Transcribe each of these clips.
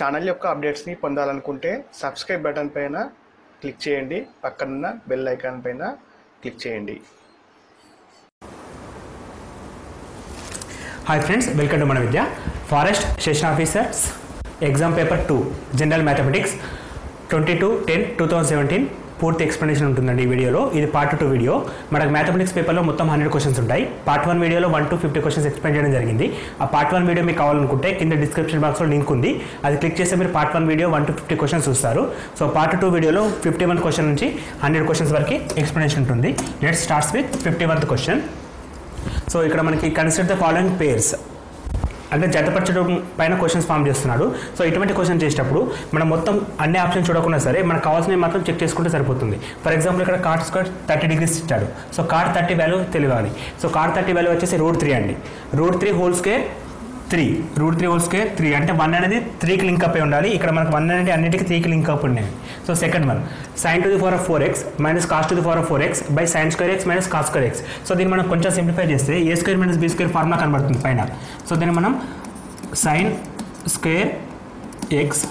channel యొక్క అప్డేట్స్ని పొందాలనుకుంటే subscribe button పైన క్లిక్ చేయండి పక్కనున్న బెల్ ఐకాన్ పైన క్లిక్ చేయండి హాయ్ ఫ్రెండ్స్ వెల్కమ్ టు మన Vidya forest section officers exam paper two general mathematics twenty two ten two thousand seventeen పూర్తి ఎక్స్ప్లెనేషన్ ఉంటుందండి ఈ వీడియోలో ఇది పార్ట్ టూ వీడియో మనకు మ్యాథమెటిక్స్ పేపర్లో మొత్తం హండ్రెడ్ క్వశ్చన్స్ ఉంటాయి పార్ట్ వన్ వీడియోలో one to fifty questions explain చేయడం జరిగింది ఆ పార్ట్ వన్ వీడియో మీకు కావాలనుకుంటే కింద డిస్క్రిప్షన్ బాక్స్లో లింక్ ఉంది అది క్లిక్ చేస్తే మీరు part one video one to fifty questions చూస్తారు సో పార్ట్ టూ వీడియోలో ఫిఫ్టీ వన్ క్వశ్చన్ నుంచి హండ్రెడ్ క్వశ్చన్స్ వరకు ఎక్స్ప్లెనేషన్ ఉంటుంది let starts with fifty oneth question so ఇక్కడ మనకి కన్సిడర్ ద ఫాలోయింగ్ పేర్స్ అంటే జతపరచడం పైన క్వశ్చన్స్ ఫామ్ చేస్తున్నాడు సో ఇటువంటి క్వశ్చన్ చేసేటప్పుడు మనం మొత్తం అన్ని ఆప్షన్స్ చూడకుండా సరే మనకు కావాల్సినవి మాత్రం చెక్ చేసుకుంటే సరిపోతుంది ఫర్ ఎగ్జాంపుల్ ఇక్కడ కార్డ్ స్క్వేర్ థర్టీ డిగ్రీస్ ఇచ్చాడు సో కార్డ్ థర్టీ వాల్యూ తెలియాలి సో కార్డ్ థర్టీ వాల్యూ వచ్చేసి రూట్ త్రీ అండి root three whole square three root three whole square three అంటే వన్ అనేది త్రీకి లింక్ అప్ అయి ఉండాలి ఇక్కడ మనకు వన్ అనేది అన్నిటికీ త్రీకి లింక్ అప్ ఉన్నాయి so second one sine to the four of four x minus cos to the four of four x by sine square x minus cos square x so దీన్ని మనం కొంచెం సింప్లిఫై చేస్తే a square minus b square formula కనబడుతుంది పైన so దీన్ని మనం sine square x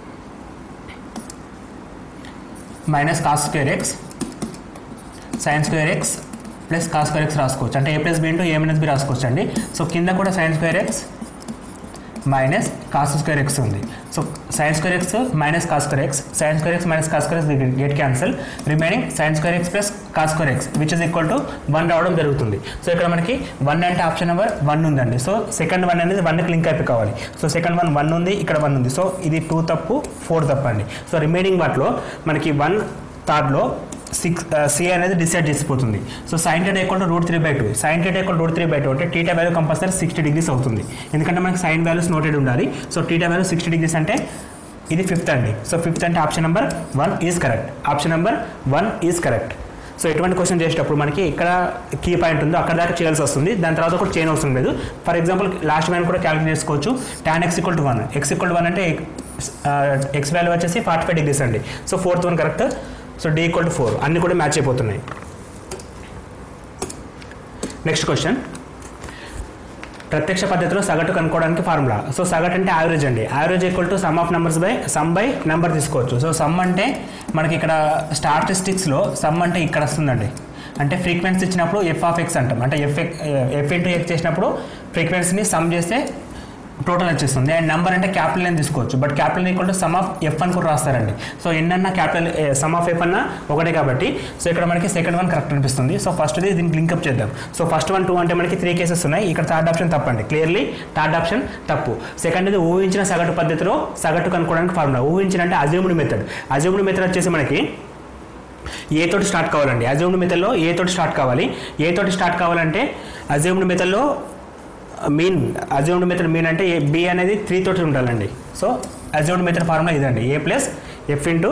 minus cos square x sine square x plus cos square x రాసుకోవచ్చు అంటే a plus b into A minus b రాసుకోవచ్చు అండి సో కింద కూడా sine square x minus cos square x ఉంది so sine square x minus cos square x sine square x minus cos square x get cancel remaining sine square x plus cos square x which is equal to one రావడం జరుగుతుంది so ఇక్కడ మనకి one అంటే option number one ఉందండి so second one అనేది వన్కి link అయిపోయి కావాలి సో సెకండ్ వన్ వన్ ఉంది ఇక్కడ వన్ ఉంది సో ఇది టూ తప్పు ఫోర్ తప్పు అండి సో రిమైనింగ్ వాటిలో మనకి వన్ థర్డ్లో సిక్స్ సి అనేది డిసైడ్ చేసిపోతుంది so sine theta equal to root three by two sine theta equal root three by two అంటే theta value compulsory sixty degrees అవుతుంది ఎందుకంటే మనకి సైన్ వాల్యూస్ నోటెడ్ ఉండాలి so theta value sixty degrees అంటే ఇది fifth అండి so fifth అంటే option number one is correct option number one is correct so ఎటువంటి క్వశ్చన్ చేసేటప్పుడు మనకి ఎక్కడ కీ పాయింట్ ఉందో అక్కడ దాకా చేయాల్సి వస్తుంది దాని తర్వాత కూడా చేయని అవసరం లేదు ఫర్ ఎగ్జాంపుల్ లాస్ట్ మ్యాన్ కూడా క్యాలిక్యులేట్ చేసుకోవచ్చు tan x equal to one x equal to one అంటే ఎక్స్ వాల్యూ వచ్చేసి ఫార్టీ ఫైవ్ డిగ్రీస్ అండి so fourth one correct so D equal to four అన్ని కూడా మ్యాచ్ అయిపోతున్నాయి నెక్స్ట్ క్వశ్చన్ ప్రత్యక్ష పద్ధతిలో సగటు కనుక్కోవడానికి ఫార్ములా సో సగటు అంటే యావరేజ్ అండి average equal to sum of numbers by sum by number తీసుకోవచ్చు సో సమ్ అంటే మనకి ఇక్కడ స్టాటిస్టిక్స్లో సమ్ అంటే ఇక్కడ వస్తుందండి అంటే ఫ్రీక్వెన్సీ ఇచ్చినప్పుడు ఎఫ్ ఆఫ్ ఎక్స్ అంటాం అంటే ఎఫ్ ఎఫ్ ఇంటూ ఎక్స్ చేసినప్పుడు ఫ్రీక్వెన్సీని సమ్ చేస్తే టోటల్ వచ్చేస్తుంది అండ్ నెంబర్ అంటే క్యాపిటల్ అని తీసుకోవచ్చు but capital equal to sum of F అని కూడా రాస్తారండి సో ఎన్నన్నా క్యాపిటల్ సమ్ ఆఫ్ ఎఫ్ అన్న ఒకటే కాబట్టి సో ఇక్కడ మనకి సెకండ్ వన్ కరెక్ట్ అనిపిస్తుంది సో ఫస్ట్ది దీనికి లింకప్ చేద్దాం సో ఫస్ట్ వన్ టూ అంటే మనకి త్రీ కేసెస్ ఉన్నాయి ఇక్కడ థర్డ్ ఆప్షన్ తప్పండి క్లియర్లీ థర్డ్ ఆప్షన్ తప్పు సెకండ్ ఇది ఊహించిన సగటు పద్ధతిలో సగటు కనుక్కోవడానికి ఫార్ములా ఊహించిన అంటే అజ్యూమ్డ్ మెథడ్ అజ్యూమ్డ్ మెథడ్ వచ్చేసి మనకి ఏ తోటి స్టార్ట్ కావాలండి అజ్యూమ్డ్ మెథడ్లో ఏ తోటి స్టార్ట్ కావాలి ఏ తోటి స్టార్ట్ కావాలంటే అజ్యూమ్డ్ మెథడ్లో మీన్ అజ్యూమ్డ్ మెథడ్ మీన్ అంటే బి అనేది త్రీ తోటి ఉండాలండి సో అజ్యూమ్డ్ మెథడ్ ఫార్ములా ఇదండి A plus F into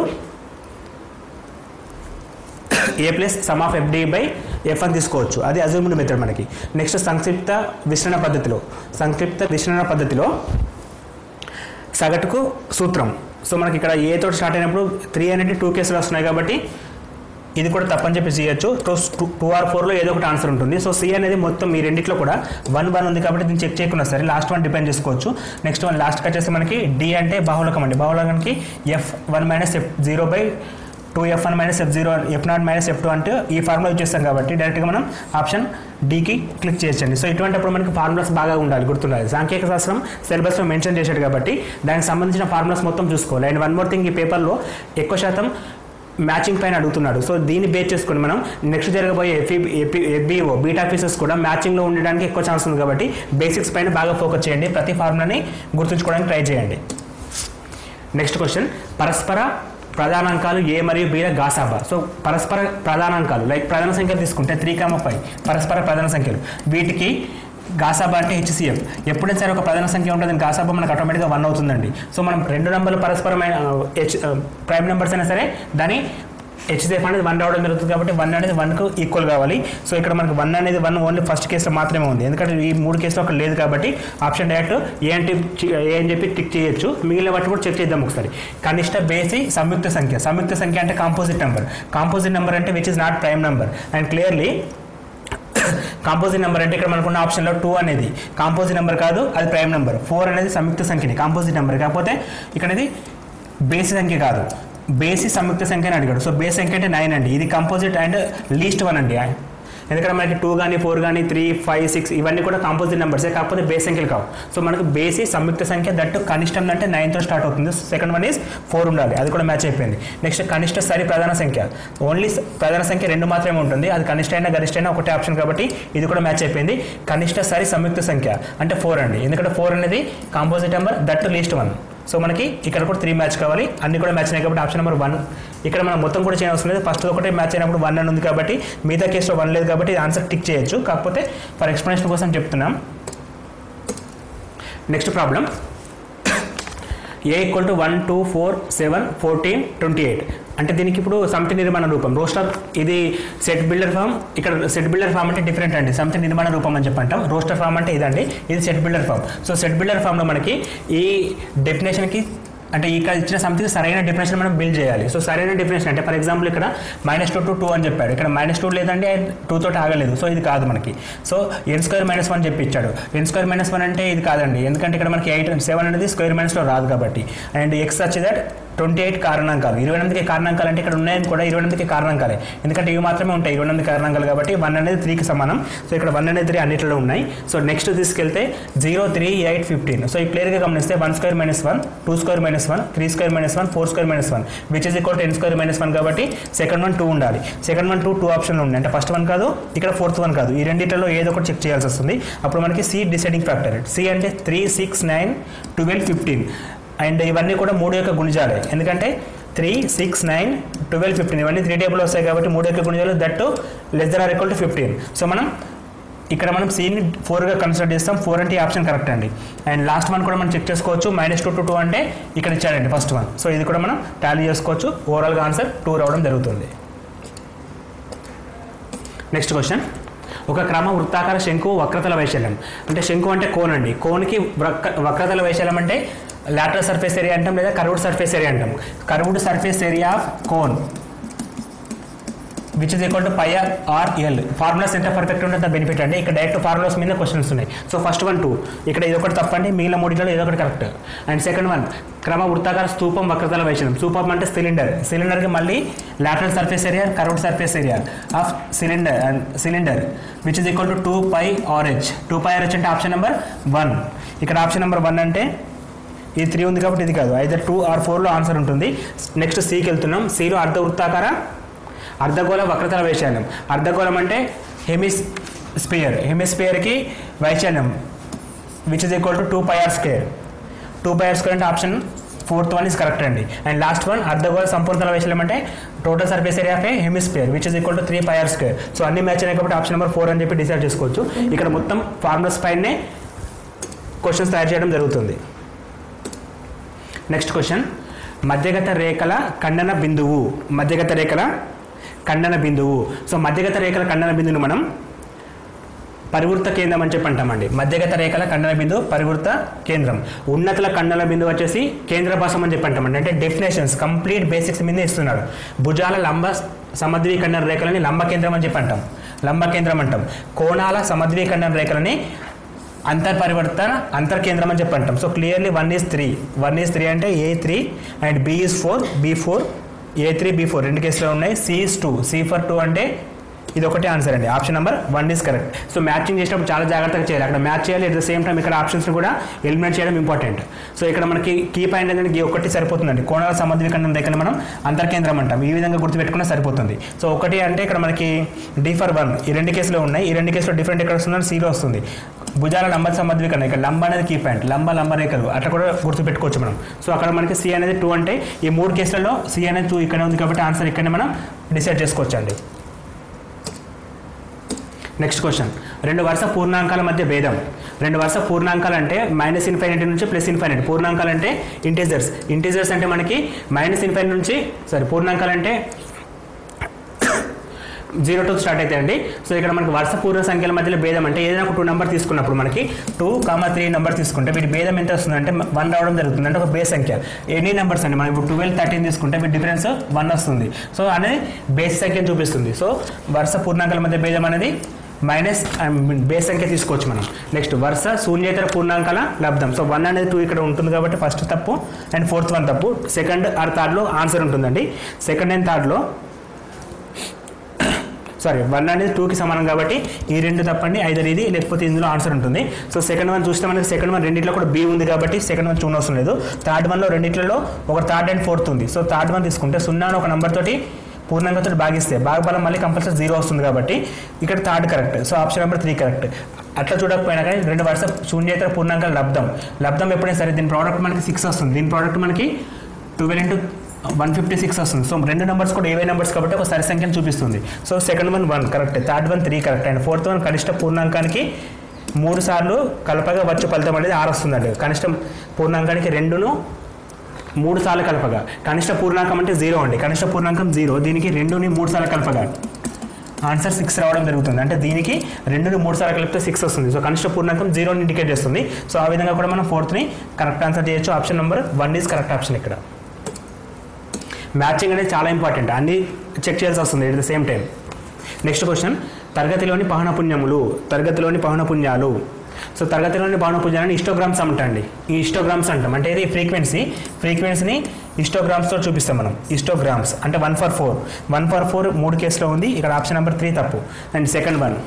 A plus sum of FD by F అని తీసుకోవచ్చు అది అజ్యూమ్డ్ మెథడ్ మనకి నెక్స్ట్ సంక్షిప్త విశ్రణ పద్ధతిలో సంక్షిప్త విశ్రణ పద్ధతిలో సగటుకు సూత్రం సో మనకి ఇక్కడ ఏ తోటి స్టార్ట్ అయినప్పుడు త్రీ అనేది టూ కేసులు వస్తున్నాయి కాబట్టి ఇది కూడా తప్పని చెప్పి చేయొచ్చు సో టూ ఆర్ ఫోర్లో ఏదో ఒకటి ఆన్సర్ ఉంటుంది సో సి అనేది మొత్తం ఈ రెండిట్లో కూడా వన్ వన్ ఉంది కాబట్టి దీన్ని చెక్ చేయకుండా సరే లాస్ట్ వన్ డిపెండ్ చేసుకోవచ్చు నెక్స్ట్ వన్ లాస్ట్కి వచ్చేసి మనకి డి అంటే బాహుళకం అండి బాహుళకానికి F one minus F zero by two F one minus F zero F not minus F two అంటే ఈ ఫార్ములా యూజ్ చేస్తాం కాబట్టి డైరెక్ట్గా మనం ఆప్షన్ డీకి క్లిక్ చేయొచ్చండి సో ఇటువంటిప్పుడు మనకి ఫార్ములాస్ బాగా ఉండాలి గుర్తుండాలి సాంకేతిక శాస్త్రం సిలబస్లో మెన్షన్ చేశాడు కాబట్టి దానికి సంబంధించిన ఫార్ములాస్ మొత్తం చూసుకోవాలి అండ్ వన్ మోర్ థింగ్ ఈ పేపర్లో ఎక్కువ శాతం మ్యాచింగ్ పైన అడుగుతున్నాడు సో దీన్ని బేస్ చేసుకుని మనం నెక్స్ట్ జరగబోయే ఎఫ్ఈ ఎఫ్ఈ ఎఫ్బిఓ బీటా ఫీసెస్ కూడా మ్యాచింగ్లో ఉండడానికి ఎక్కువ ఛాన్స్ ఉంది కాబట్టి బేసిక్స్ పైన బాగా ఫోకస్ చేయండి ప్రతి ఫార్ములాని గుర్తుంచుకోవడానికి ట్రై చేయండి నెక్స్ట్ క్వశ్చన్ పరస్పర ప్రధానాంకాలు ఏ మరియు బీల గాసాబా సో పరస్పర ప్రధానాంకాలు లైక్ ప్రధాన సంఖ్యలు తీసుకుంటే త్రీ కామ ఫైవ్ పరస్పర ప్రధాన సంఖ్యలు వీటికి గాసాబా అంటే హెచ్సిఎఫ్ ఎప్పుడైనా సరే ఒక ప్రధాన సంఖ్య ఉంటుంది గాసాబా మనకు ఆటోమేటిక్గా వన్ అవుతుందండి సో మనం రెండు నెంబర్లు పరస్పరమైన హెచ్ ప్రైమ్ నెంబర్స్ అయినా సరే దాని హెచ్సిఎఫ్ అనేది వన్ రావడం జరుగుతుంది కాబట్టి వన్ అనేది వన్కు ఈక్వల్ కావాలి సో ఇక్కడ మనకు వన్ అనేది వన్ ఓన్లీ ఫస్ట్ కేసులో మాత్రమే ఉంది ఎందుకంటే ఈ మూడు కేసులో అక్కడ లేదు కాబట్టి ఆప్షన్ డైరెక్ట్ ఏ అంటే ఏ అని చెప్పి టిక్ చేయొచ్చు మిగిలిన వాటి కూడా చెక్ చేద్దాం ఒకసారి కనిష్ట బేసి సంయుక్త సంఖ్య సంయుక్త సంఖ్య అంటే కాంపోజిట్ నెంబర్ కాంపోజిట్ నెంబర్ అంటే which is not prime number and clearly composite number అంటే ఇక్కడ మనకున్న ఆప్షన్లో టూ అనేది కాంపోజిట్ నెంబర్ కాదు అది ప్రైమ్ నెంబర్ ఫోర్ అనేది సంయుక్త సంఖ్యని కాంపోజిట్ నెంబర్ కాకపోతే ఇక్కడ ఇది బేసి సంఖ్య కాదు బేసి సంయుక్త సంఖ్య అని అడిగాడు సో బేస్ సంఖ్య అంటే నైన్ అండి ఇది కంపోజిట్ అండ్ లీస్ట్ వన్ అండి ఎందుకంటే మనకి టూ కానీ ఫోర్ కానీ త్రీ ఫైవ్ సిక్స్ ఇవన్నీ కూడా కాంపోజిట్ నెంబర్సే కాకపోతే బేస్ సంఖ్యలు కావు సో మనకు బేసి సంయుక్త సంఖ్య దట్టు కనిష్టం అంటే నైన్తో స్టార్ట్ అవుతుంది సెకండ్ వన్ ఈజ్ ఫోర్ ఉండాలి అది కూడా మ్యాచ్ అయిపోయింది నెక్స్ట్ కనిష్ట సరి ప్రధాన సంఖ్య ఓన్లీ ప్రధాన సంఖ్య రెండు మాత్రమే ఉంటుంది అది కనిష్ట అయినా గరిష్ట అయినా ఒకటే ఆప్షన్ కాబట్టి ఇది కూడా మ్యాచ్ అయిపోయింది కనిష్ట సరి సంయుక్త సంఖ్య అంటే ఫోర్ అండి ఎందుకంటే ఫోర్ అనేది composite number that least one so మనకి ఇక్కడ కూడా త్రీ మ్యాచ్ కావాలి అన్ని కూడా మ్యాచ్ అయినాయి కాబట్టి ఆప్షన్ నెంబర్ వన్ ఇక్కడ మనం మొత్తం కూడా చేయవలసిన లేదు ఫస్ట్ ఒకటే మ్యాచ్ అయినప్పుడు వన్ అని ఉంది కాబట్టి మిగతా కేసులో వన్ లేదు కాబట్టి ఆన్సర్ టిక్ చేయొచ్చు కాకపోతే ఫర్ ఎక్స్ప్లెనేషన్ కోసం చెప్తున్నాం next problem A equal to one two four seven fourteen twenty eight అంటే దీనికి ఇప్పుడు సమితి నిర్మాణ రూపం రోస్టర్ ఇది సెట్ బిల్డర్ ఫామ్ ఇక్కడ సెట్ బిల్డర్ ఫామ్ అంటే డిఫరెంట్ అండి సమితి నిర్మాణ రూపం అని చెప్పంటాం రోస్టర్ ఫామ్ అంటే ఇదండి ఇది set builder form so set builder ఫామ్లో మనకి ఈ డెఫినేషన్కి అంటే ఇక్కడ ఇచ్చిన సమితికి సరైన డెఫినేషన్ మనం బిల్డ్ చేయాలి సో సరైన డెఫినేషన్ అంటే ఫర్ ఎగ్జాంపుల్ ఇక్కడ మైనస్ టూ టు టూ అని చెప్పాడు ఇక్కడ మైనస్ టూ లేదంటే టూ తోటి ఆగలేదు సో ఇది కాదు మనకి so N square minus one చెప్పి ఇచ్చాడు ఎన్ స్క్వేర్ మైనస్ వన్ అంటే ఇది కాదండి ఎందుకంటే ఇక్కడ మనకి ఎయిట్ సెవెన్ అనేది స్క్వేర్ మైనస్లో రాదు కాబట్టి అండ్ ఎక్స్ వచ్చి దట్ ట్వంటీ ఎయిట్ కారణాంకాలు ఇరవై ఎనిమిదికి కారణాంకాలు అంటే ఇక్కడ ఉన్నాయని కూడా ఇరవై ఎనిమిదికి కారణాంకాలే ఎందుకంటే ఇవి మాత్రమే ఉంటాయి ఇరవై ఎనిమిది కారణాంకాలు కాబట్టి వన్ అనేది త్రీకి సమానం సో ఇక్కడ వన్ అనేది త్రీ అన్నిటిలో ఉన్నాయి సో నెక్స్ట్ తీసుకెళ్తే zero three eight fifteen so ఈ క్లియర్గా గమనిస్తే one square minus one two square minus one three square minus one four square minus one which is equal ten square minus one కాబట్టి second one two ఉండాలి second one two two ఆప్షన్లు ఉన్నాయి అంటే first one కాదు ఇక్కడ fourth one కాదు ఈ రెండింటిలో ఏదో ఒకటి చెక్ చేయాల్సి వస్తుంది అప్పుడు మనకి సి డిసైడింగ్ ఫ్యాక్టర్ సి అంటే three six nine twelve fifteen and ఇవన్నీ కూడా మూడు యొక్క గుణిజాలే ఎందుకంటే three six nine twelve fifteen ఇవన్నీ త్రీ టేబుల్ వస్తాయి కాబట్టి మూడు యొక్క గుణిజాలు that less than or equal to fifteen so మనం ఇక్కడ మనం సీని ఫోర్గా కన్సిడర్ చేస్తాం ఫోర్ అంటే ఈ ఆప్షన్ కరెక్ట్ అండి అండ్ లాస్ట్ వన్ కూడా మనం చెక్ చేసుకోవచ్చు మైనస్ టూ టు టూ అంటే ఇక్కడ ఇచ్చాడండి ఫస్ట్ వన్ సో ఇది కూడా మనం టాలీ చేసుకోవచ్చు ఓవరాల్గా ఆన్సర్ టూ రావడం జరుగుతుంది నెక్స్ట్ క్వశ్చన్ ఒక క్రమ వృత్తాకార శంకు వక్రతల వైశాల్యం అంటే శంకు అంటే కోన్ అండి కోన్కి వక్ర వక్రతల వైశాల్యం అంటే లాటరల్ సర్ఫేస్ ఏరియా అంటాం లేదా కర్వ్డ్ సర్ఫేస్ ఏరియా అంటాం curved surface area of cone which is equal to pi R L formulas ఎంత పర్ఫెక్ట్ ఉంటుందో బెనిఫిట్ అండి ఇక్కడ డైరెక్ట్ ఫార్ములాస్ మీద క్వశ్చన్స్ ఉన్నాయి సో ఫస్ట్ వన్ టూ ఇక్కడ ఇది ఒకటి తప్పండి మిగిలిన మూడిలో ఏదో ఒకటి కరెక్ట్ అండ్ సెకండ్ వన్ క్రమ వృత్తాకార స్తూపం వక్రతల వైశాల్యం స్తూపం అంటే సిలిండర్ సిలిండర్కి మళ్ళీ lateral surface area curved surface area of cylinder and cylinder which is equal to two pi RH two pi RH అంటే ఆప్షన్ నెంబర్ వన్ ఇక్కడ ఆప్షన్ నెంబర్ వన్ అంటే ఇది త్రీ ఉంది కాబట్టి ఇది కాదు అయితే టూ ఆర్ ఫోర్లో ఆన్సర్ ఉంటుంది నెక్స్ట్ సికి వెళ్తున్నాం సిలో అర్ధ వృత్తాకార అర్ధగోళ వక్రతల వైశాల్యం అర్ధగోళం అంటే హెమిస్ స్పియర్ హెమిస్పియర్కి వైశాల్యం which is equal to two pi R square two pi R square అంటే option fourth one is correct అండి అండ్ లాస్ట్ వన్ అర్ధగోళ సంపూర్ణతల వైశాల్యం అంటే total surface area of a hemisphere which is equal to three pi R square so అన్ని match అయినాయి కాబట్టి option number four అని చెప్పి డిసైడ్ చేసుకోవచ్చు ఇక్కడ మొత్తం ఫార్ములాస్ పైనే క్వశ్చన్స్ తయారు చేయడం జరుగుతుంది నెక్స్ట్ క్వశ్చన్ మధ్యగత రేఖల ఖండన బిందువు మధ్యగత రేఖల ఖండన బిందువు సో మధ్యగత రేఖల ఖండన బిందువును మనం పరివృత్త కేంద్రం అని చెప్పి అంటామండి మధ్యగత రేఖల ఖండన బిందువు పరివృత్త కేంద్రం ఉన్నతుల ఖండన బిందువు వచ్చేసి కేంద్ర భాషం అని చెప్పి అంటామండి అంటే డెఫినేషన్స్ కంప్లీట్ బేసిక్స్ మీద ఇస్తున్నాడు భుజాల లంబ సమద్వీఖండన రేఖలని లంబ కేంద్రం అని చెప్పి అంటాం లంబ కేంద్రం అంటాం కోణాల సమద్వీఖండన రేఖలని అంతర్పరివర్తన అంతర్కేంద్రం అని చెప్పి అంటాం so clearly one is three one is three అంటే A three and B is four B four A three B four రెండు కేసులో ఉన్నాయి C is two C for two అంటే ఇది ఒకటే ఆన్సర్ అండి option number one is correct so matching చేసినప్పుడు చాలా జాగ్రత్తగా చేయాలి అక్కడ మ్యాచ్ చేయాలి అట్ ద సేమ్ టైం ఇక్కడ ఆప్షన్స్ కూడా ఎలిమినేట్ చేయడం ఇంపార్టెంట్ సో ఇక్కడ మనకి కీ పాయింట్ ఏంటంటే ఈ ఒకటి సరిపోతుందండి కోణాల సమద్వీకరణం దగ్గర మనం అంతర్కేంద్రం అంటాం ఈ విధంగా గుర్తుపెట్టుకున్నా సరిపోతుంది సో ఒకటి అంటే ఇక్కడ మనకి డి ఫర్ వన్ ఈ రెండు కేసులో ఉన్నాయి ఈ రెండు కేసులో డిఫరెంట్ ఎక్కడ వస్తుందని సీలో వస్తుంది భుజాల లంబ సమద్వీకరణ ఇక్కడ లంబ అనేది కీ పాయింట్ లంబ లంబ రేఖలు అట్లా కూడా గుర్తుపెట్టుకోవచ్చు మనం సో అక్కడ మనకి సి అనేది టూ అంటే ఈ మూడు కేసులలో సి అనేది టూ ఇక్కడ ఉంది కాబట్టి ఆన్సర్ ఇక్కడనే మనం డిసైడ్ చేసుకోవచ్చు అండి నెక్స్ట్ క్వశ్చన్ రెండు వరుస పూర్ణాంకాల మధ్య భేదం రెండు వరుస పూర్ణాంకాలు అంటే మైనస్ ఇన్ఫైనిటీ నుంచి ప్లస్ ఇన్ఫైనిటీ పూర్ణాంకాలు అంటే ఇంటీజర్స్ ఇంటీజర్స్ అంటే మనకి మైనస్ ఇన్ఫైనిటీ నుంచి సారీ పూర్ణాంకాలు అంటే జీరో టూ స్టార్ట్ అయితే అండి సో ఇక్కడ మనకి వరుస పూర్ణ సంఖ్యల మధ్యలో భేదం అంటే ఏదైనా ఒక టూ నెంబర్ తీసుకున్నప్పుడు మనకి టూ కామా త్రీ నెంబర్ తీసుకుంటే వీటి భేదం ఎంత వస్తుంది అంటే వన్ రావడం జరుగుతుంది అంటే ఒక బేస్ సంఖ్య ఎన్ని నెంబర్స్ అండి మనం ఇప్పుడు ట్వెల్వ్ థర్టీన్ తీసుకుంటే వీటి డిఫరెన్స్ వన్ వస్తుంది సో అనేది బేస్ సంఖ్యను చూపిస్తుంది సో వరుస పూర్ణాంకాల మధ్య భేదం అనేది మైనస్ బేస్ సంఖ్య తీసుకోవచ్చు మనం నెక్స్ట్ వరుస శూన్యేతర పూర్ణాంకాల లబ్ధం సో వన్ అనేది టూ ఇక్కడ ఉంటుంది కాబట్టి ఫస్ట్ తప్పు అండ్ ఫోర్త్ వన్ తప్పు సెకండ్ ఆర్ థర్డ్లో ఆన్సర్ ఉంటుందండి సెకండ్ అండ్ థర్డ్లో సారీ వన్ అనేది టూకి సమానం కాబట్టి ఈ రెండు తప్పండి ఐదర్ ఇది లేకపోతే ఇందులో ఆన్సర్ ఉంటుంది సో సెకండ్ వన్ చూస్తే మనకి సెకండ్ వన్ రెండిట్లో కూడా బి ఉంది కాబట్టి సెకండ్ వన్ చూడవసరం లేదు థర్డ్ వన్లో రెండిట్లలో ఒక థర్డ్ అండ్ ఫోర్త్ ఉంది సో థర్డ్ వన్ తీసుకుంటే సున్నా అని ఒక నెంబర్ తోటి పూర్ణాంకంతో భాగిస్తే భాగఫలం మళ్ళీ కంపల్సరీ జీరో వస్తుంది కాబట్టి ఇక్కడ third correct so option number three correct అట్లా చూడకపోయినా కానీ రెండు వరుస శూన్యేతర పూర్ణాంకాల లబ్ధం లబ్ధం ఎప్పుడైనా సరే దీని ప్రోడక్ట్ మనకి సిక్స్ వస్తుంది దీని ప్రోడక్ట్ మనకి twelve into one fifty six వస్తుంది సో రెండు నెంబర్స్ కూడా ఏవే నెంబర్స్ కాబట్టి ఒక సరి సంఖ్యను చూపిస్తుంది so second one one correct third one three correct and fourth one కనిష్ట పూర్ణాంకానికి మూడు సార్లు కలపగా వచ్చు ఫలితం అనేది ఆరు వస్తుందండి కనిష్ట పూర్ణాంకానికి రెండును మూడు సార్లు కలపగా కనిష్ట పూర్ణాంకం అంటే జీరో అండి కనిష్ట పూర్ణాంకం జీరో దీనికి రెండుని మూడు సార్లు కలపగా ఆన్సర్ సిక్స్ రావడం జరుగుతుంది అంటే దీనికి రెండుని మూడు సార్లు కలిపితే సిక్స్ వస్తుంది సో కనిష్ట పూర్ణాంకం జీరోని ఇండికేట్ చేస్తుంది సో ఆ విధంగా కూడా మనం ఫోర్త్ని కరెక్ట్ ఆన్సర్ చేయొచ్చు option number one is correct option ఇక్కడ మ్యాచింగ్ అనేది చాలా ఇంపార్టెంట్ అన్ని చెక్ చేయాల్సి వస్తుంది at the same time next question తరగతిలోని పహనపుణ్యములు తరగతిలోని పహనపుణ్యాలు సో తరగతిలోని పహనపుణ్యాలని ఇస్టోగ్రామ్స్ అంటండి ఈ ఇస్టోగ్రామ్స్ అంటాం అంటే ఇది ఫ్రీక్వెన్సీ ఫ్రీక్వెన్సీని ఇస్టోగ్రామ్స్తో చూపిస్తాం మనం ఇస్టోగ్రామ్స్ అంటే one for four one for four మూడు కేసులో ఉంది ఇక్కడ ఆప్షన్ నెంబర్ త్రీ తప్పు అండ్ సెకండ్ వన్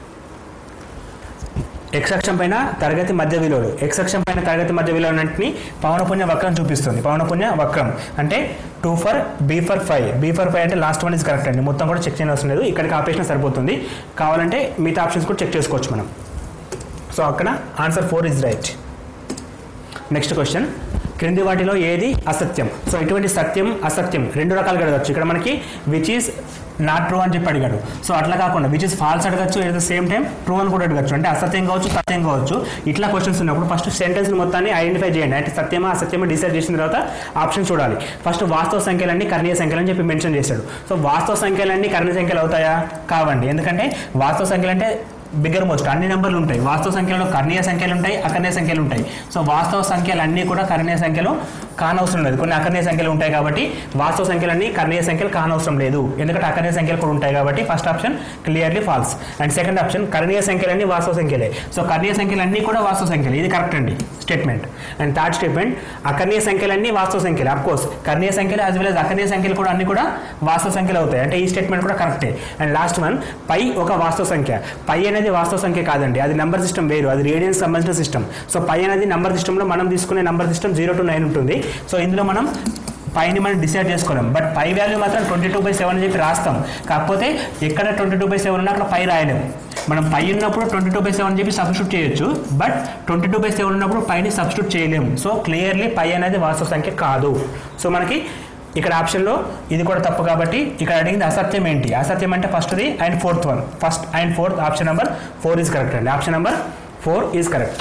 ఎక్స్ అక్షం పైన తరగతి మధ్య విలువలు ఎక్స్ అక్షం పైన తరగతి మధ్య విలువలన్నింటినీ పవనపుణ్య వక్రం చూపిస్తుంది పవనపుణ్య వక్రం అంటే two for B for five B for five అంటే లాస్ట్ వన్ ఇస్ కరెక్ట్ అండి మొత్తం కూడా చెక్ చేయవలసిన లేదు ఇక్కడికి ఆపేసిన సరిపోతుంది కావాలంటే మిగతా ఆప్షన్స్ కూడా చెక్ చేసుకోవచ్చు మనం సో అక్కడ answer four is right next question క్రింది వాటిలో ఏది అసత్యం సో ఇటువంటి సత్యం అసత్యం రెండు రకాలుగా అడగచ్చు ఇక్కడ మనకి విచ్ ఈస్ నాట్ ట్రూ అని చెప్పి అడిగాడు సో అట్లా కాకుండా విచ్ ఇస్ ఫాల్స్ అడగచ్చు at the same time true అని కూడా అడగచ్చు అంటే అసత్యం కావచ్చు సత్యం కావచ్చు ఇట్లా క్వశ్చన్స్ ఉన్నప్పుడు ఫస్ట్ సెంటెన్స్ మొత్తాన్ని ఐడెంటిఫై చేయండి అంటే సత్యమా అసత్యమా డిసైడ్ చేసిన తర్వాత ఆప్షన్ చూడాలి ఫస్ట్ వాస్తవ సంఖ్యలన్నీ కర్ణీయ సంఖ్యలు అని చెప్పి మెన్షన్ చేశాడు సో వాస్తవ సంఖ్యలన్నీ కర్ణీయ సంఖ్యలు అవుతాయా కావండి ఎందుకంటే వాస్తవ సంఖ్యలు అంటే బిగ్గర్ మోస్ట్ అన్ని నెంబర్లు ఉంటాయి వాస్తవ సంఖ్యలో కర్ణీయ సంఖ్యలు ఉంటాయి అకర్ణీయ సంఖ్యలు ఉంటాయి సో వాస్తవ సంఖ్యలు అన్నీ కూడా కర్ణీయ సంఖ్యలు కానవసరం లేదు కొన్ని అకర్ణీయ సంఖ్యలు ఉంటాయి కాబట్టి వాస్తవ సంఖ్యలన్నీ కర్ణీయ సంఖ్యలు కానవసరం లేదు ఎందుకంటే అకర్ణీయ సంఖ్యలు కూడా ఉంటాయి కాబట్టి first option clearly false and second option కర్ణీయ సంఖ్యలన్నీ వాస్తవ సంఖ్యలే సో కర్ణీయ సంఖ్యలన్నీ కూడా వాస్తవ సంఖ్యలు ఇది కరెక్ట్ అండి స్టేట్మెంట్ అండ్ థర్డ్ స్టేట్మెంట్ అకర్ణీయ సంఖ్యలన్నీ వాస్తవ సంఖ్యలు అఫ్ కోర్స్ కర్ణీయ సంఖ్యలు యాజ్ వెల్ as అకర్ణీయ సంఖ్యలు కూడా అన్ని కూడా వాస్తవ సంఖ్యలు అవుతాయి అంటే ఈ స్టేట్మెంట్ కూడా కరెక్టే అండ్ లాస్ట్ వన్ పై ఒక వాస్తవ సంఖ్య పై అనేది వాస్తవ సంఖ్య కాదండి అది నెంబర్ సిస్టమ్ వేరు అది రేడియన్స్ సంబంధించిన సిస్టమ్ సో పై అనేది నెంబర్ సిస్టంలో మనం తీసుకునే number system zero to nine ఉంటుంది సో ఇందులో మనం పైని మనం డిసైడ్ చేసుకోలేం బట్ పై వాల్యూ మాత్రం ట్వంటీ టూ బై సెవెన్ అని చెప్పి రాస్తాం కాకపోతే ఎక్కడ ట్వంటీ టూ బై సెవెన్ ఉన్నా అక్కడ పై రాయలేము మనం పై ఉన్నప్పుడు ట్వంటీ టూ బై సెవెన్ అని చెప్పి సబ్స్టిట్యూట్ చేయొచ్చు but twenty two by seven ఉన్నప్పుడు పైని సబ్స్టిట్యూట్ చేయలేము సో క్లియర్లీ పై అనేది వాస్తవ సంఖ్య కాదు సో మనకి ఇక్కడ ఆప్షన్లో ఇది కూడా తప్పు కాబట్టి ఇక్కడ అడిగింది అసత్యం ఏంటి అసత్యం అంటే ఫస్ట్ది and fourth one first and fourth option number four is correct అండి option number four is correct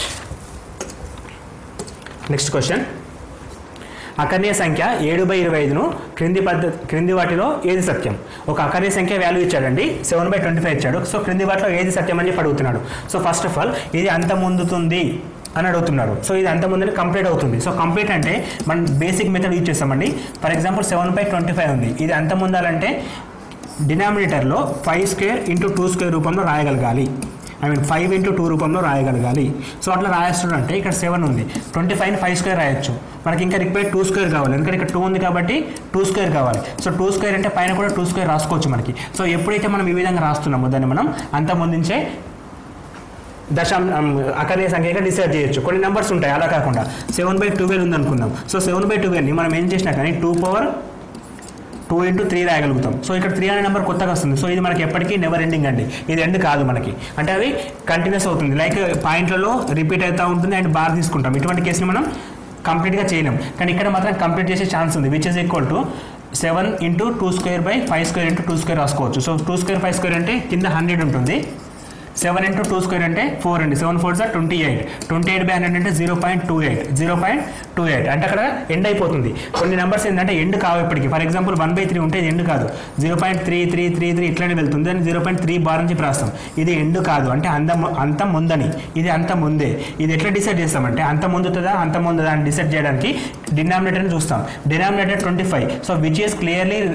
next question అకర్ణీయ సంఖ్య ఏడు బై ఇరవై ఐదును క్రింది పద్ధతి క్రింది వాటిలో ఏది సత్యం ఒక అకర్ణీయ సంఖ్య వాల్యూ ఇచ్చాడండి సెవెన్ బై ట్వంటీ ఫైవ్ ఇచ్చాడు సో క్రింది వాటిలో ఏది సత్యం అని చెప్పి అడుగుతున్నాడు సో ఫస్ట్ ఆఫ్ ఆల్ ఇది అంత ముందుతుంది అని అడుగుతున్నాడు సో ఇది అంత ముందు కంప్లీట్ అవుతుంది సో కంప్లీట్ అంటే మనం బేసిక్ మెథడ్ యూజ్ చేస్తామండి for example seven by twenty five ఉంది ఇది అంత ముందాలంటే డినామినేటర్లో five square into two square రూపంలో రాయగలగాలి I mean five into two రూపంలో రాయగలగాలి సో అట్లా రాయేస్తున్నాడు అంటే ఇక్కడ సెవెన్ ఉంది ట్వంటీ ఫైవ్ ఫైవ్ స్క్వేర్ రాయొచ్చు మనకి ఇంకా రిక్వైర్ టూ స్క్వేర్ కావాలి ఎందుకంటే ఇక్కడ టూ ఉంది కాబట్టి టూ స్క్వేర్ కావాలి సో టూ స్క్వేర్ అంటే పైన కూడా టూ స్క్వేర్ రాసుకోవచ్చు మనకి సో ఎప్పుడైతే మనం ఈ విధంగా రాస్తున్నామో దాన్ని మనం అంత ముందుంచే దశాం అకర్ణీయ సంఖ్యగా డిసైడ్ చేయొచ్చు కొన్ని నెంబర్స్ ఉంటాయి అలా కాకుండా సెవెన్ బై ట్వెల్వ్ ఉంది అనుకుందాం సో సెవెన్ బై ట్వెల్వ్ని మనం ఏం చేసినా కానీ two power two into three రాయగలుగుతాం సో ఇక్కడ త్రీ అనే నెంబర్ కొత్తగా వస్తుంది సో ఇది మనకి ఎప్పటికీ నెవర్ ఎండింగ్ అండి ఇది ఎండ్ కాదు మనకి అంటే అది కంటిన్యూస్ అవుతుంది లైక్ పాయింట్లలో రిపీట్ అవుతూ ఉంటుంది అండ్ బార్ తీసుకుంటాం ఇటువంటి కేసుని మనం కంప్లీట్గా చేయలేం కానీ ఇక్కడ మాత్రం కంప్లీట్ చేసే ఛాన్స్ ఉంది which is equal to seven into two square by five square into two square రాసుకోవచ్చు so two square five square అంటే కింద హండ్రెడ్ ఉంటుంది సెవెన్ ఇంటూ టూ స్క్వేర్ అంటే ఫోర్ అండి seven four sir twenty eight twenty eight by hundred అంటే zero point two eight zero point two eight అంటే అక్కడ end అయిపోతుంది కొన్ని నెంబర్స్ ఏంటంటే ఎండ్ కావు ఇప్పటికి for example one by three ఉంటే ఇది ఎండ్ కాదు zero point three three three three ఇట్లానే వెళ్తుంది అని జీరో పాయింట్ త్రీ బార్ నుంచి రాస్తాం ఇది ఎండ్ కాదు అంటే అంత అంత ముందని ఇది అంత ముందే ఇది ఎట్లా డిసైడ్ చేస్తామంటే అంత ముందుతుందా అంత ముందుదా అని డిసైడ్ చేయడానికి డినామినేటర్ని చూస్తాం denominator twenty five so which is clearly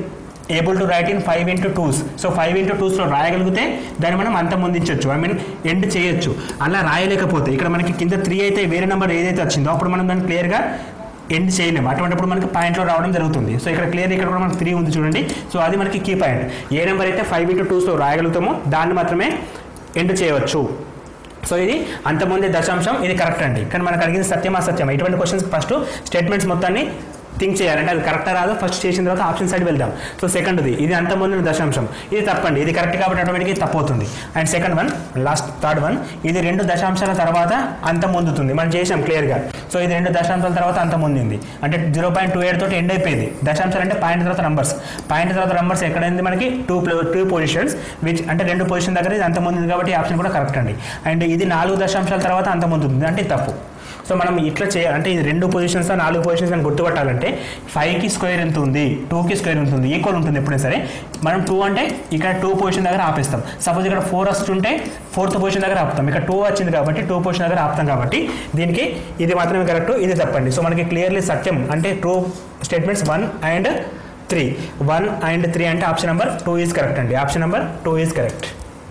able to write in five into twos so five into టూస్లో రాయగలిగితే దాన్ని మనం అంత ముందించవచ్చు ఐ మీన్ ఎండ్ చేయొచ్చు అలా రాయలేకపోతే ఇక్కడ మనకి కింద త్రీ అయితే వేరే నెంబర్ ఏదైతే వచ్చిందో అప్పుడు మనం దాన్ని క్లియర్గా ఎండ్ చేయలేము అటువంటిప్పుడు మనకి పాయింట్లో రావడం జరుగుతుంది సో ఇక్కడ క్లియర్ ఇక్కడ కూడా మనకి త్రీ ఉంది చూడండి సో అది మనకి కీ పాయింట్ ఏ నెంబర్ అయితే ఫైవ్ ఇంటూ టూస్లో రాయగలుగుతామో దాన్ని మాత్రమే ఎండ్ చేయవచ్చు సో ఇది అంతకుముందే దశాంశం ఇది కరెక్ట్ అండి కానీ మనకు అడిగింది సత్యం అసత్యం ఇటువంటి క్వశ్చన్స్ ఫస్ట్ స్టేట్మెంట్స్ మొత్తాన్ని థింక్ చేయాలంటే అది కరెక్టా రాదు ఫస్ట్ చేసిన తర్వాత ఆప్షన్ సైడ్ వెళ్దాం సో సెకండ్ది ఇది అంతకుముందు దశాంశం ఇది తప్పండి ఇది కరెక్ట్ కాబట్టి ఆటోమేటిక్గా తప్పు అవుతుంది and second one last third one ఇది రెండు దశాంశాల తర్వాత అంత ముందుతుంది మనం చేసాం క్లియర్గా సో ఇది రెండు దశాంశాల తర్వాత అంత ముందుంది అంటే జీరో పాయింట్ టూ ఎయిట్ తోటి ఎండ్ అయిపోయింది దశాంశాలు అంటే పాయింట్ తర్వాత నంబర్స్ పాయింట్ తర్వాత నంబర్స్ ఎక్కడైంది మనకి టూ టూ పొజిషన్స్ విచ్ అంటే రెండు పొజిషన్ దగ్గర ఇది అంత ముందు ఉంది కాబట్టి ఆప్షన్ కూడా కరెక్ట్ అండి అండ్ ఇది నాలుగు దశాంశాల తర్వాత అంత ముందు ఉంది అంటే ఇది తప్పు సో మనం ఇట్లా చేయాలి అంటే ఇది రెండు పొజిషన్స్ నాలుగు పొజిషన్స్ అని గుర్తుపట్టాలంటే ఫైవ్కి స్క్వేర్ ఎంత ఉంది టూకి స్క్వేర్ ఎంత ఉంది ఈక్వల్ ఉంటుంది ఎప్పుడైనా సరే మనం టూ అంటే ఇక్కడ టూ పొజిషన్ దగ్గర ఆపేస్తాం సపోజ్ ఇక్కడ ఫోర్ వస్తుంటే ఫోర్త్ పొజిషన్ దగ్గర ఆపుతాం ఇక్కడ టూ వచ్చింది కాబట్టి టూ పొజిషన్ దగ్గర ఆపుతాం కాబట్టి దీనికి ఇది మాత్రమే కరెక్ట్ ఇది తప్పండి సో మనకి క్లియర్లీ సత్యం అంటే true statements one and three one and three అంటే option number two is correct అండి option number two is correct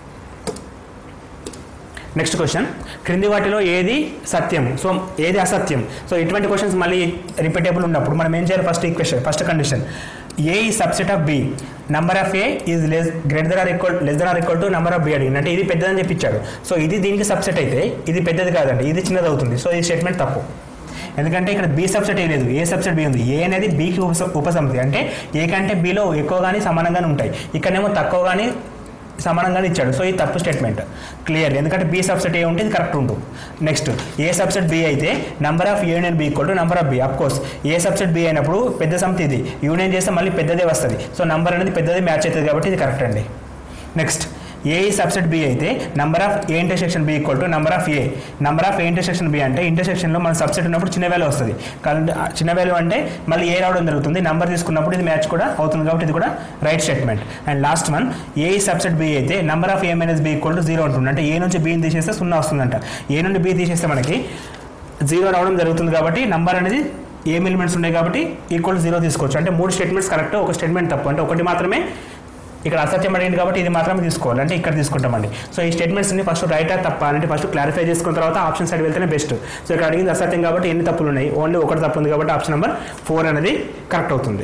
next question క్రింది వాటిలో ఏది సత్యం సో ఏది అసత్యం సో ఇటువంటి క్వశ్చన్స్ మళ్ళీ రిపీటబుల్ ఉన్నప్పుడు మనం ఏం చేయాలి first equation first condition A is subset of B number of A is less greater than or equal less than or equal to number of B అడిగింది అంటే ఇది పెద్దదని చెప్పించాడు సో ఇది దీనికి సబ్సెట్ అయితే ఇది పెద్దది కాదండి ఇది చిన్నది అవుతుంది సో ఈ స్టేట్మెంట్ తప్పు ఎందుకంటే ఇక్కడ బి సబ్సెట్ ఏ లేదు ఏ సబ్సెట్ బి ఉంది ఏ అనేది బికి ఉప ఉపసమితి అంటే ఏ కంటే బిలో ఎక్కువ కానీ సమానంగానే ఉంటాయి ఇక్కడనేమో తక్కువ కానీ సమానంగానే ఇచ్చాడు సో ఇది తప్పు స్టేట్మెంట్ క్లియర్ ఎందుకంటే బి సబ్సెట్ ఏ ఉంటే ఇది కరెక్ట్ ఉంటుంది నెక్స్ట్ ఏ సబ్సెట్ బి అయితే number of union B equal to number of B of course A subset B అయినప్పుడు పెద్ద సమితి ఇది యూనియన్ చేస్తే మళ్ళీ పెద్దదే వస్తుంది సో నంబర్ అనేది పెద్దది మ్యాచ్ అవుతుంది కాబట్టి ఇది కరెక్ట్ అండి next A is subset B అయితే number of A intersection B equal to number of A number of A intersection B అంటే ఇంటర్సెక్షన్లో మన సబ్సెట్ ఉన్నప్పుడు చిన్న వాల్యూ వస్తుంది కాబట్టి ఆ చిన్న వాల్యూ అంటే మళ్ళీ ఏ రావడం జరుగుతుంది నంబర్ తీసుకున్నప్పుడు ఇది మ్యాచ్ కూడా అవుతుంది కాబట్టి ఇది కూడా right statement and last one A subset B అయితే number of A minus B equal to zero ఉంటుంది అంటే ఏ నుంచి బిని తీసేస్తే సున్నా వస్తుందంట ఏ నుండి బి తీసేస్తే మనకి జీరో రావడం జరుగుతుంది కాబట్టి నంబర్ అనేది ఏం ఎలిమెంట్స్ ఉన్నాయి కాబట్టి ఈక్వల్ జీరో తీసుకోవచ్చు అంటే మూడు స్టేట్మెంట్స్ కరెక్ట్ ఒక స్టేట్మెంట్ తప్పు అంటే ఒకటి మాత్రమే ఇక్కడ అసత్యం అడిగింది కాబట్టి ఇది మాత్రమే తీసుకోవాలి అంటే ఇక్కడ తీసుకుంటామండి సో ఈ స్టేట్మెంట్స్ని ఫస్ట్ రైట్ తప్ప అంటే ఫస్ట్ క్లారిఫై చేసుకున్న తర్వాత ఆప్షన్ సైడ్ వెళ్తేనే బెస్ట్ సో ఇక్కడ అడిగింది అసత్యం కాబట్టి ఎన్ని తప్పులు ఉన్నాయి ఓన్లీ ఒకటి తప్పు ఉంది కాబట్టి ఆప్షన్ నెంబర్ ఫోర్ అనేది కరెక్ట్ అవుతుంది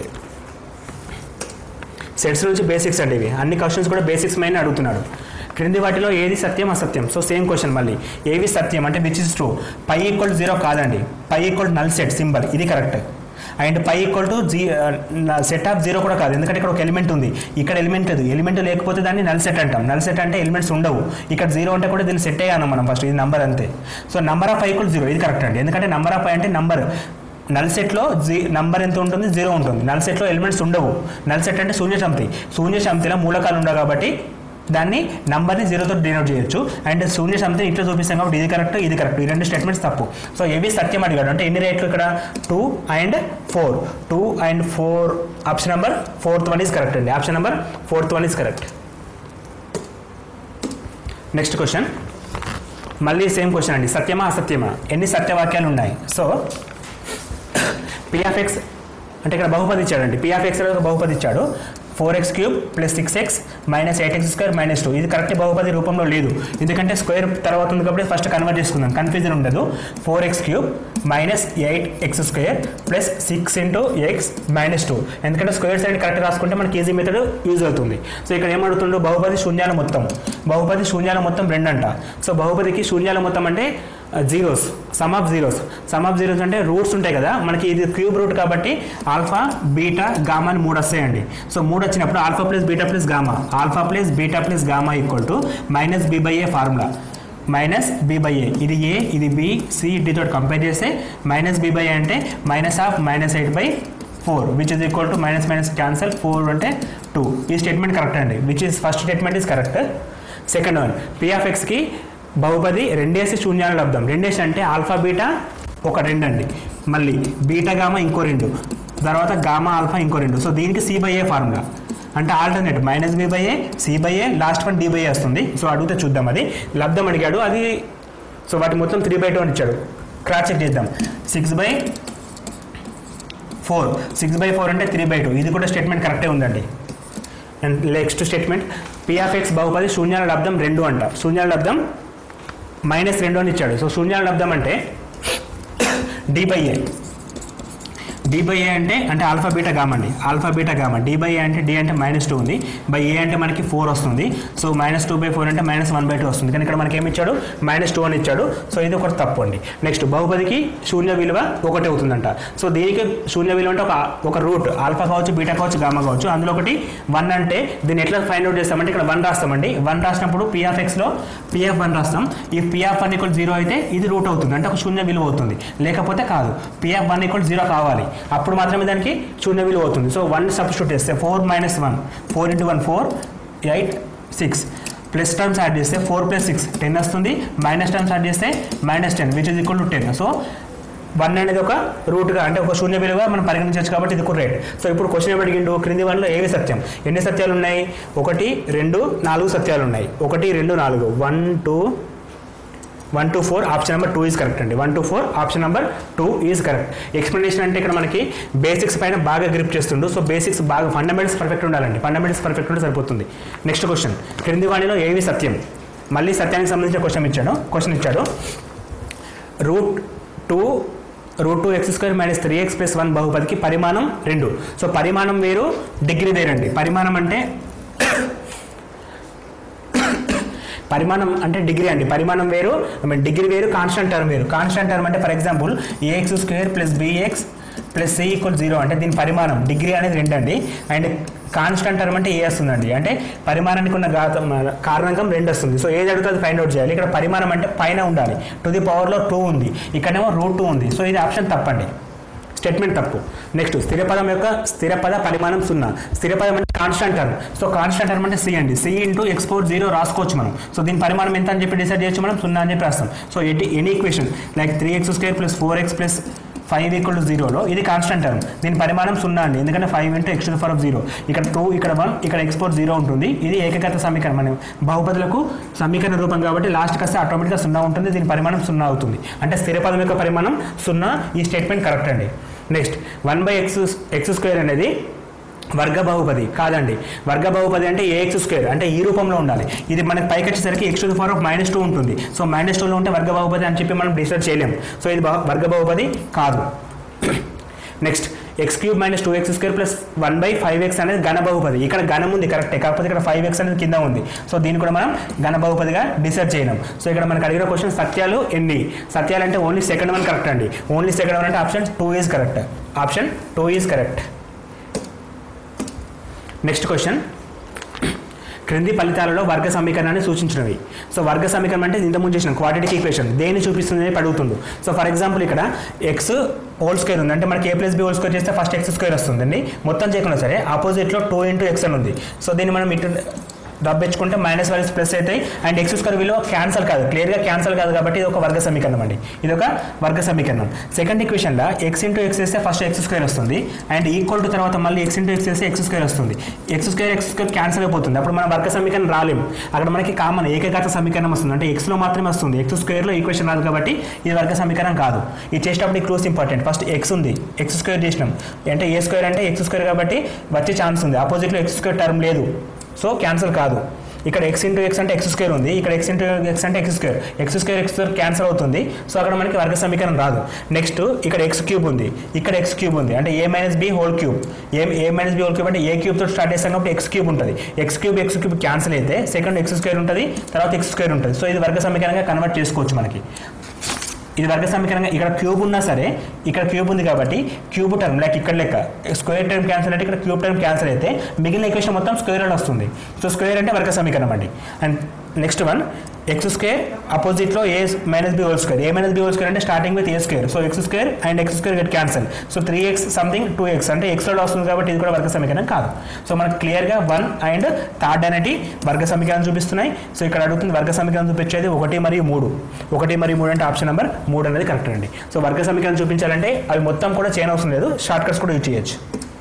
సెట్స్ నుంచి బేసిక్స్ అండి ఇవి అన్ని క్వశ్చన్స్ కూడా బేసిక్స్ మైన అడుగుతున్నాడు క్రింది వాటిలో ఏది సత్యం అసత్యం సో సేమ్ క్వశ్చన్ మళ్ళీ ఏవి సత్యం అంటే which is true phi equal zero కాదండి phi equal null set symbol ఇది correct and phi equal to జీ సెట్ ఆఫ్ జీరో కూడా కాదు ఎందుకంటే ఇక్కడ ఒక ఎలిమెంట్ ఉంది ఇక్కడ ఎలిమెంట్ లేదు ఎలిమెంట్ లేకపోతే దాన్ని నల్ సెట్ అంటాం నల్ సెట్ అంటే ఎలిమెంట్స్ ఉండవు ఇక్కడ జీరో అంటే కూడా దీన్ని సెట్ అయ్యాను మనం ఫస్ట్ ఇది నంబర్ అంతే so number of equal zero ఇది కరెక్ట్ అండి ఎందుకంటే నంబర్ ఆఫ్ అంటే నంబర్ నల్ సెట్లో జీ నంబర్ ఎంత ఉంటుంది జీరో ఉంటుంది నల్ సెట్లో ఎలిమెంట్స్ ఉండవు నల్ సెట్ అంటే శూన్య సమితి శూన్య సమితిలో మూలకాలు ఉండవు కాబట్టి దాన్ని నంబర్ని జీరోతో డినోట్ చేయొచ్చు అండ్ శూన్య సమితిని ఇట్లా చూపిస్తాం కాబట్టి ఇది కరెక్ట్ ఇది కరెక్ట్ ఈ రెండు స్టేట్మెంట్స్ తప్పు సో ఏవి సత్యం అడిగాడు అంటే ఎన్ని రేట్లు ఇక్కడ two and four two and four option number fourth one is correct అండి option number fourth one is correct next question మళ్ళీ సేమ్ క్వశ్చన్ అండి సత్యమా అసత్యమా ఎన్ని సత్యవాక్యాలు ఉన్నాయి సో పిఎఫ్ఎక్స్ అంటే ఇక్కడ బహుపది ఇచ్చాడండి పిఎఫ్ఎక్స్ ఒక బహుపది ఇచ్చాడు four X cube plus six X minus eight X square minus two ఇది కరెక్ట్ బహుపది రూపంలో లేదు ఎందుకంటే స్క్వేర్ తర్వాత ఉంది కాబట్టి ఫస్ట్ కన్వర్ట్ చేసుకుందాం కన్ఫ్యూజన్ ఉండదు four X cube minus eight X square plus six into X minus two ఎందుకంటే స్క్వేర్ సైడ్ కరెక్ట్ రాసుకుంటే మనకి ఈజీ మెథడ్ యూజ్ అవుతుంది సో ఇక్కడ ఏమడుతుండో బహుపది శూన్యాల మొత్తం బహుపది శూన్యాల మొత్తం రెండు అంట సో బహుపదికి శూన్యాల మొత్తం అంటే zeros sum of zeros sum of zeros అంటే రూట్స్ ఉంటాయి కదా మనకి ఇది క్యూబ్ రూట్ కాబట్టి ఆల్ఫా బీటా గామా అని మూడు వస్తాయండి సో మూడు వచ్చినప్పుడు alpha plus beta plus gamma alpha plus beta plus gamma equal to minus B by A formula minus B by A ఇది ఏ ఇది బి సి డితో కంపేర్ చేస్తే మైనస్ బి బై ఏ అంటే minus of minus eight by four which is equal to minus minus cancel four అంటే two ఈ statement correct అండి which is first statement is correct second one పిఎఫ్ఎక్స్కి బహుపది రెండేసి శూన్యాలు లబ్ధం రెండేసి అంటే ఆల్ఫా బీటా ఒక రెండు అండి మళ్ళీ బీటా గామా ఇంకో రెండు తర్వాత గామా ఆల్ఫా ఇంకో రెండు సో దీనికి సి బై ఏ ఫార్ములా అంటే alternate minus B by A C by A last one D by A వస్తుంది సో అడిగితే చూద్దాం అది లబ్ధం అడిగాడు అది సో వాటి మొత్తం త్రీ బై టూ అని ఇచ్చాడు క్రాస్ చెక్ చేద్దాం six by four six by four అంటే త్రీ బై టూ ఇది కూడా స్టేట్మెంట్ కరెక్టే ఉందండి అండ్ నెక్స్ట్ స్టేట్మెంట్ పిఎఫ్ఎక్స్ బహుపది శూన్యాల లబ్ధం రెండు అంట శూన్యాల లబ్ధం మైనస్ రెండు అని ఇచ్చాడు సో శూన్యాల లబ్ధం అంటే D by A D by A అంటే అంటే ఆల్ఫా బీటా గామా అండి alpha beta gamma D by A అంటే డి అంటే మైనస్ టూ ఉంది బై ఏ అంటే మనకి ఫోర్ వస్తుంది so minus two by four అంటే మైనస్ వన్ బై టూ వస్తుంది కానీ ఇక్కడ మనకి ఏమి ఇచ్చాడు మైనస్ టూ అని ఇచ్చాడు సో ఇది ఒకటి తప్పు అండి నెక్స్ట్ బహుపదికి శూన్య విలువ ఒకటి అవుతుందంట సో దీనికి శూన్య విలువ అంటే ఒక ఒక రూట్ ఆల్ఫా కావచ్చు బీటా కావచ్చు గామా కావచ్చు అందులో ఒకటి వన్ అంటే దీన్ని ఎట్లా ఫైండ్ అవుట్ చేస్తామంటే ఇక్కడ వన్ రాస్తామండి వన్ రాసినప్పుడు పిఎఫ్ ఎక్స్లో పిఎఫ్ వన్ రాస్తాం ఈ పిఎఫ్ వన్ ఈక్వల్ జీరో అయితే ఇది రూట్ అవుతుంది అంటే ఒక శూన్య విలువ అవుతుంది లేకపోతే కాదు పిఎఫ్ వన్ ఈక్వల్ జీరో కావాలి అప్పుడు మాత్రమే దానికి శూన్య విలువ అవుతుంది సో వన్ సబ్స్టిట్యూట్ చేస్తే four minus one four into one four eight six plus terms add చేస్తే ఫోర్ ప్లస్ సిక్స్ టెన్ వస్తుంది మైనస్ టర్మ్స్ యాడ్ చేస్తే minus ten which is equal to ten so one అనేది ఒక రూట్గా అంటే ఒక శూన్య విలువ మనం పరిగణించవచ్చు కాబట్టి ఇది కూడా రేట్ సో ఇప్పుడు క్వశ్చన్ ఏమి అడిగిండు క్రింది వన్లో ఏవి సత్యం ఎన్ని సత్యాలు ఉన్నాయి ఒకటి రెండు నాలుగు సత్యాలు ఉన్నాయి ఒకటి రెండు నాలుగు one two one to four option number two is correct అండి one to four option number two is correct explanation అంటే ఇక్కడ మనకి బేసిక్స్ పైన బాగా గ్రిప్ చేస్తుండు సో బేసిక్స్ బాగా ఫండమెంటల్స్ పర్ఫెక్ట్ ఉండాలండి ఫండమెంటల్స్ పర్ఫెక్ట్ ఉంటే సరిపోతుంది నెక్స్ట్ క్వశ్చన్ క్రింది వాణిలో ఏవి సత్యం మళ్ళీ సత్యానికి సంబంధించిన క్వశ్చన్ ఇచ్చాడు క్వశ్చన్ ఇచ్చాడు root two root two X square minus three X plus one బహుపదికి పరిమాణం రెండు సో పరిమాణం వేరు డిగ్రీ వేరండి పరిమాణం అంటే పరిమాణం అంటే డిగ్రీ అండి పరిమాణం వేరు ఐ మీన్ డిగ్రీ వేరు కాన్స్టెంట్ టర్మ్ వేరు కాన్స్టెంట్ టర్మ్ అంటే for example A X square plus bx plus C equal zero అంటే దీని పరిమాణం డిగ్రీ అనేది రెండు అండి అండ్ కాన్స్టెంట్ టర్మ్ అంటే ఏ వస్తుందండి అంటే పరిమాణానికి ఉన్న ఘాతం కారణాంకం రెండు వస్తుంది సో ఏది అడుగుతుంది ఫైండ్ అవుట్ చేయాలి ఇక్కడ పరిమాణం అంటే పైన ఉండాలి టు ది పవర్లో టూ ఉంది ఇక్కడేమో రూట్ టూ ఉంది సో ఇది ఆప్షన్ తప్పండి స్టేట్మెంట్ తప్పు నెక్స్ట్ స్థిరపదం యొక్క స్థిరపద పరిమాణం సున్నా స్థిరపదం అంటే constant term so constant term అంటే సి అండి సి ఇంటూ ఎక్స్పోర్ట్ జీరో రాసుకోవచ్చు మనం సో దీని పరిమాణం ఎంత అని చెప్పి డిసైడ్ చేయొచ్చు మనం సున్నా అని చెప్పి రాస్తాం so at any equation like three X square plus four X plus five equal to జీరోలో ఇది కాన్స్టెంట్ టర్మ్ దీని పరిమాణం సున్నా అండి ఎందుకంటే five into X to power of zero ఇక్కడ టూ ఇక్కడ వన్ ఇక్కడ ఎక్స్పోర్ట్ జీరో ఉంటుంది ఇది ఏకగత సమీకరణం మనం బహుపదులకు సమీకరణ రూపం కాబట్టి లాస్ట్ వస్తే ఆటోమేటిక్గా సున్నా ఉంటుంది దీని పరిమాణం సున్నా అవుతుంది అంటే స్థిర పదం యొక్క పరిమాణం సున్నా ఈ స్టేట్మెంట్ కరెక్ట్ అండి next one by X X square అనేది వర్గ బహుపది కాదండి వర్గ బహుపది అంటే ఏ ఎక్స్ స్క్వేర్ అంటే ఈ రూపంలో ఉండాలి ఇది మనకి పైకి వచ్చేసరికి X to power of minus two ఉంటుంది సో మైనస్ టూలో ఉంటే వర్గ బహుపది అని చెప్పి మనం డిసైడ్ చేయలేం సో ఇది బహు- వర్గ బహుపది కాదు next X cube minus two X square plus one by five X అనేది ఘన బహుపది ఇక్కడ ఘనం ఉంది కరెక్టే కాకపోతే ఇక్కడ ఫైవ్ ఎక్స్ అనేది కింద ఉంది సో దీన్ని కూడా మనం ఘన బహుపదిగా డిసైడ్ చేయడం సో ఇక్కడ మనకు అడిగిన క్వశ్చన్ సత్యాలు ఎన్ని సత్యాలు అంటే ఓన్లీ సెకండ్ వన్ కరెక్ట్ అండి ఓన్లీ సెకండ్ వన్ అంటే option two is correct option two is correct next question క్రింది ఫలితాలలో వర్గ సమీకరణాన్ని సూచించినవి సో వర్గ సమీకరణం అంటే ఇంతకుముందు చేసిన క్వాడ్రటిక్ ఈక్వేషన్ దేన్ని చూపిస్తుంది అని అడుగుతుండు సో ఫర్ ఎగ్జాంపుల్ ఇక్కడ ఎక్స్ హోల్ స్క్వేర్ ఉంది అంటే మనకి A plus B whole square చేస్తే ఫస్ట్ ఎక్స్ స్క్వేర్ వస్తుందండి మొత్తం చేయకుండా సరే ఆపోజిట్లో టూ ఇంటూ ఎక్స్ అని ఉంది సో దీన్ని మనం ఇటు రబ్బెచ్చుకుంటే మైనస్ వాల్యూస్ ప్లస్ అవుతాయి అండ్ ఎక్స్ స్క్వేర్ విలువ క్యాన్సల్ కాదు క్లియర్గా క్యాన్సల్ కాదు కాబట్టి ఇది ఒక వర్గ సమీకరణం అండి ఇది ఒక వర్గ సమీకరణం సెకండ్ ఈక్వేషన్లో ఎక్స్ ఇంటూ ఎక్స్ వేస్తే ఫస్ట్ ఎక్స్ స్క్వేర్ వస్తుంది అండ్ ఈక్వల్ టు తర్వాత మళ్ళీ ఎక్స్ ఇంటూ ఎక్స్ వేస్తే ఎక్స్ స్క్వేర్ వస్తుంది X square X square cancel అయిపోతుంది అప్పుడు మన వర్గ సమీకరణం రాలేం అక్కడ మనకి కామన్ ఏకఘాత సమీకరణం వస్తుంది అంటే ఎక్స్లో మాత్రమే వస్తుంది ఎక్స్ స్క్వేర్లో ఈక్వేషన్ రాదు కాబట్టి ఇది వర్గ సమీకరణం కాదు ఇది చేసేటప్పుడు ఈ క్లోజ్ ఇంపార్టెంట్ ఫస్ట్ ఎక్స్ ఉంది ఎక్స్ స్క్వేర్ చేసినాం అంటే ఏ స్క్వేర్ అంటే ఎక్స్ స్క్వేర్ కాబట్టి వచ్చే ఛాన్స్ ఉంది ఆపోజిట్లో ఎక్స్ స్క్వేర్ టర్మ్ లేదు సో క్యాన్సల్ కాదు ఇక్కడ ఎక్స్ ఇంటూ ఎక్స్ అంటే ఎక్స్ స్క్వేర్ ఉంది ఇక్కడ ఎక్స్ ఇంటూ ఎక్స్ అంటే X square X square X square cancel అవుతుంది సో అక్కడ మనకి వర్గ సమీకరణం రాదు నెక్స్ట్ ఇక్కడ ఎక్స్ క్యూబ్ ఉంది ఇక్కడ ఎక్స్ క్యూబ్ ఉంది అంటే A minus B whole cube A A minus B whole cube అంటే ఏ క్యూబ్ తో స్టార్ట్ చేస్తాం కాబట్టి ఎక్స్ క్యూబ్ ఉంటుంది X cube X cube cancel అయితే సెకండ్ ఎక్స్ స్క్వేర్ ఉంటుంది తర్వాత ఎక్స్ స్క్వేర్ ఉంటుంది సో ఇది వర్గ సమీకరణంగా కన్వర్ట్ చేసుకోవచ్చు మనకి ఇది వర్గ సమీకరణంగా ఇక్కడ క్యూబ్ ఉన్నా సరే ఇక్కడ క్యూబ్ ఉంది కాబట్టి క్యూబ్ టర్మ్ లైక్ ఇక్కడ లెక్క స్క్వేర్ టర్మ్ క్యాన్సల్ అంటే ఇక్కడ క్యూబ్ టర్మ్ క్యాన్సల్ అయితే మిగిలిన ఈక్వేషన్ మొత్తం స్క్వేర్ అని వస్తుంది సో స్క్వేర్ అంటే వర్గ సమీకరణం అండి and next one X square అపోజిట్లో A minus B whole square A minus B whole square అంటే starting with A square so X square and X square get cancel so three X something two X అంటే ఎక్స్లో వస్తుంది కాబట్టి ఇది కూడా వర్గ సమీకరణం కాదు సో మనకు క్లియర్గా వన్ అండ్ థర్డ్ అనేది వర్గ సమీకరణం చూపిస్తున్నాయి సో ఇక్కడ అడుగుతుంది వర్గ సమీకరణం చూపించేది ఒకటి మరియు మూడు ఒకటి మరియు మూడు అంటే ఆప్షన్ నెంబర్ మూడు అనేది కరెక్ట్ అండి సో వర్గ సమీకరణం చూపించాలంటే అవి మొత్తం కూడా చేయని అవసరం లేదు షార్ట్ కట్స్ కూడా యూజ్ చేయొచ్చు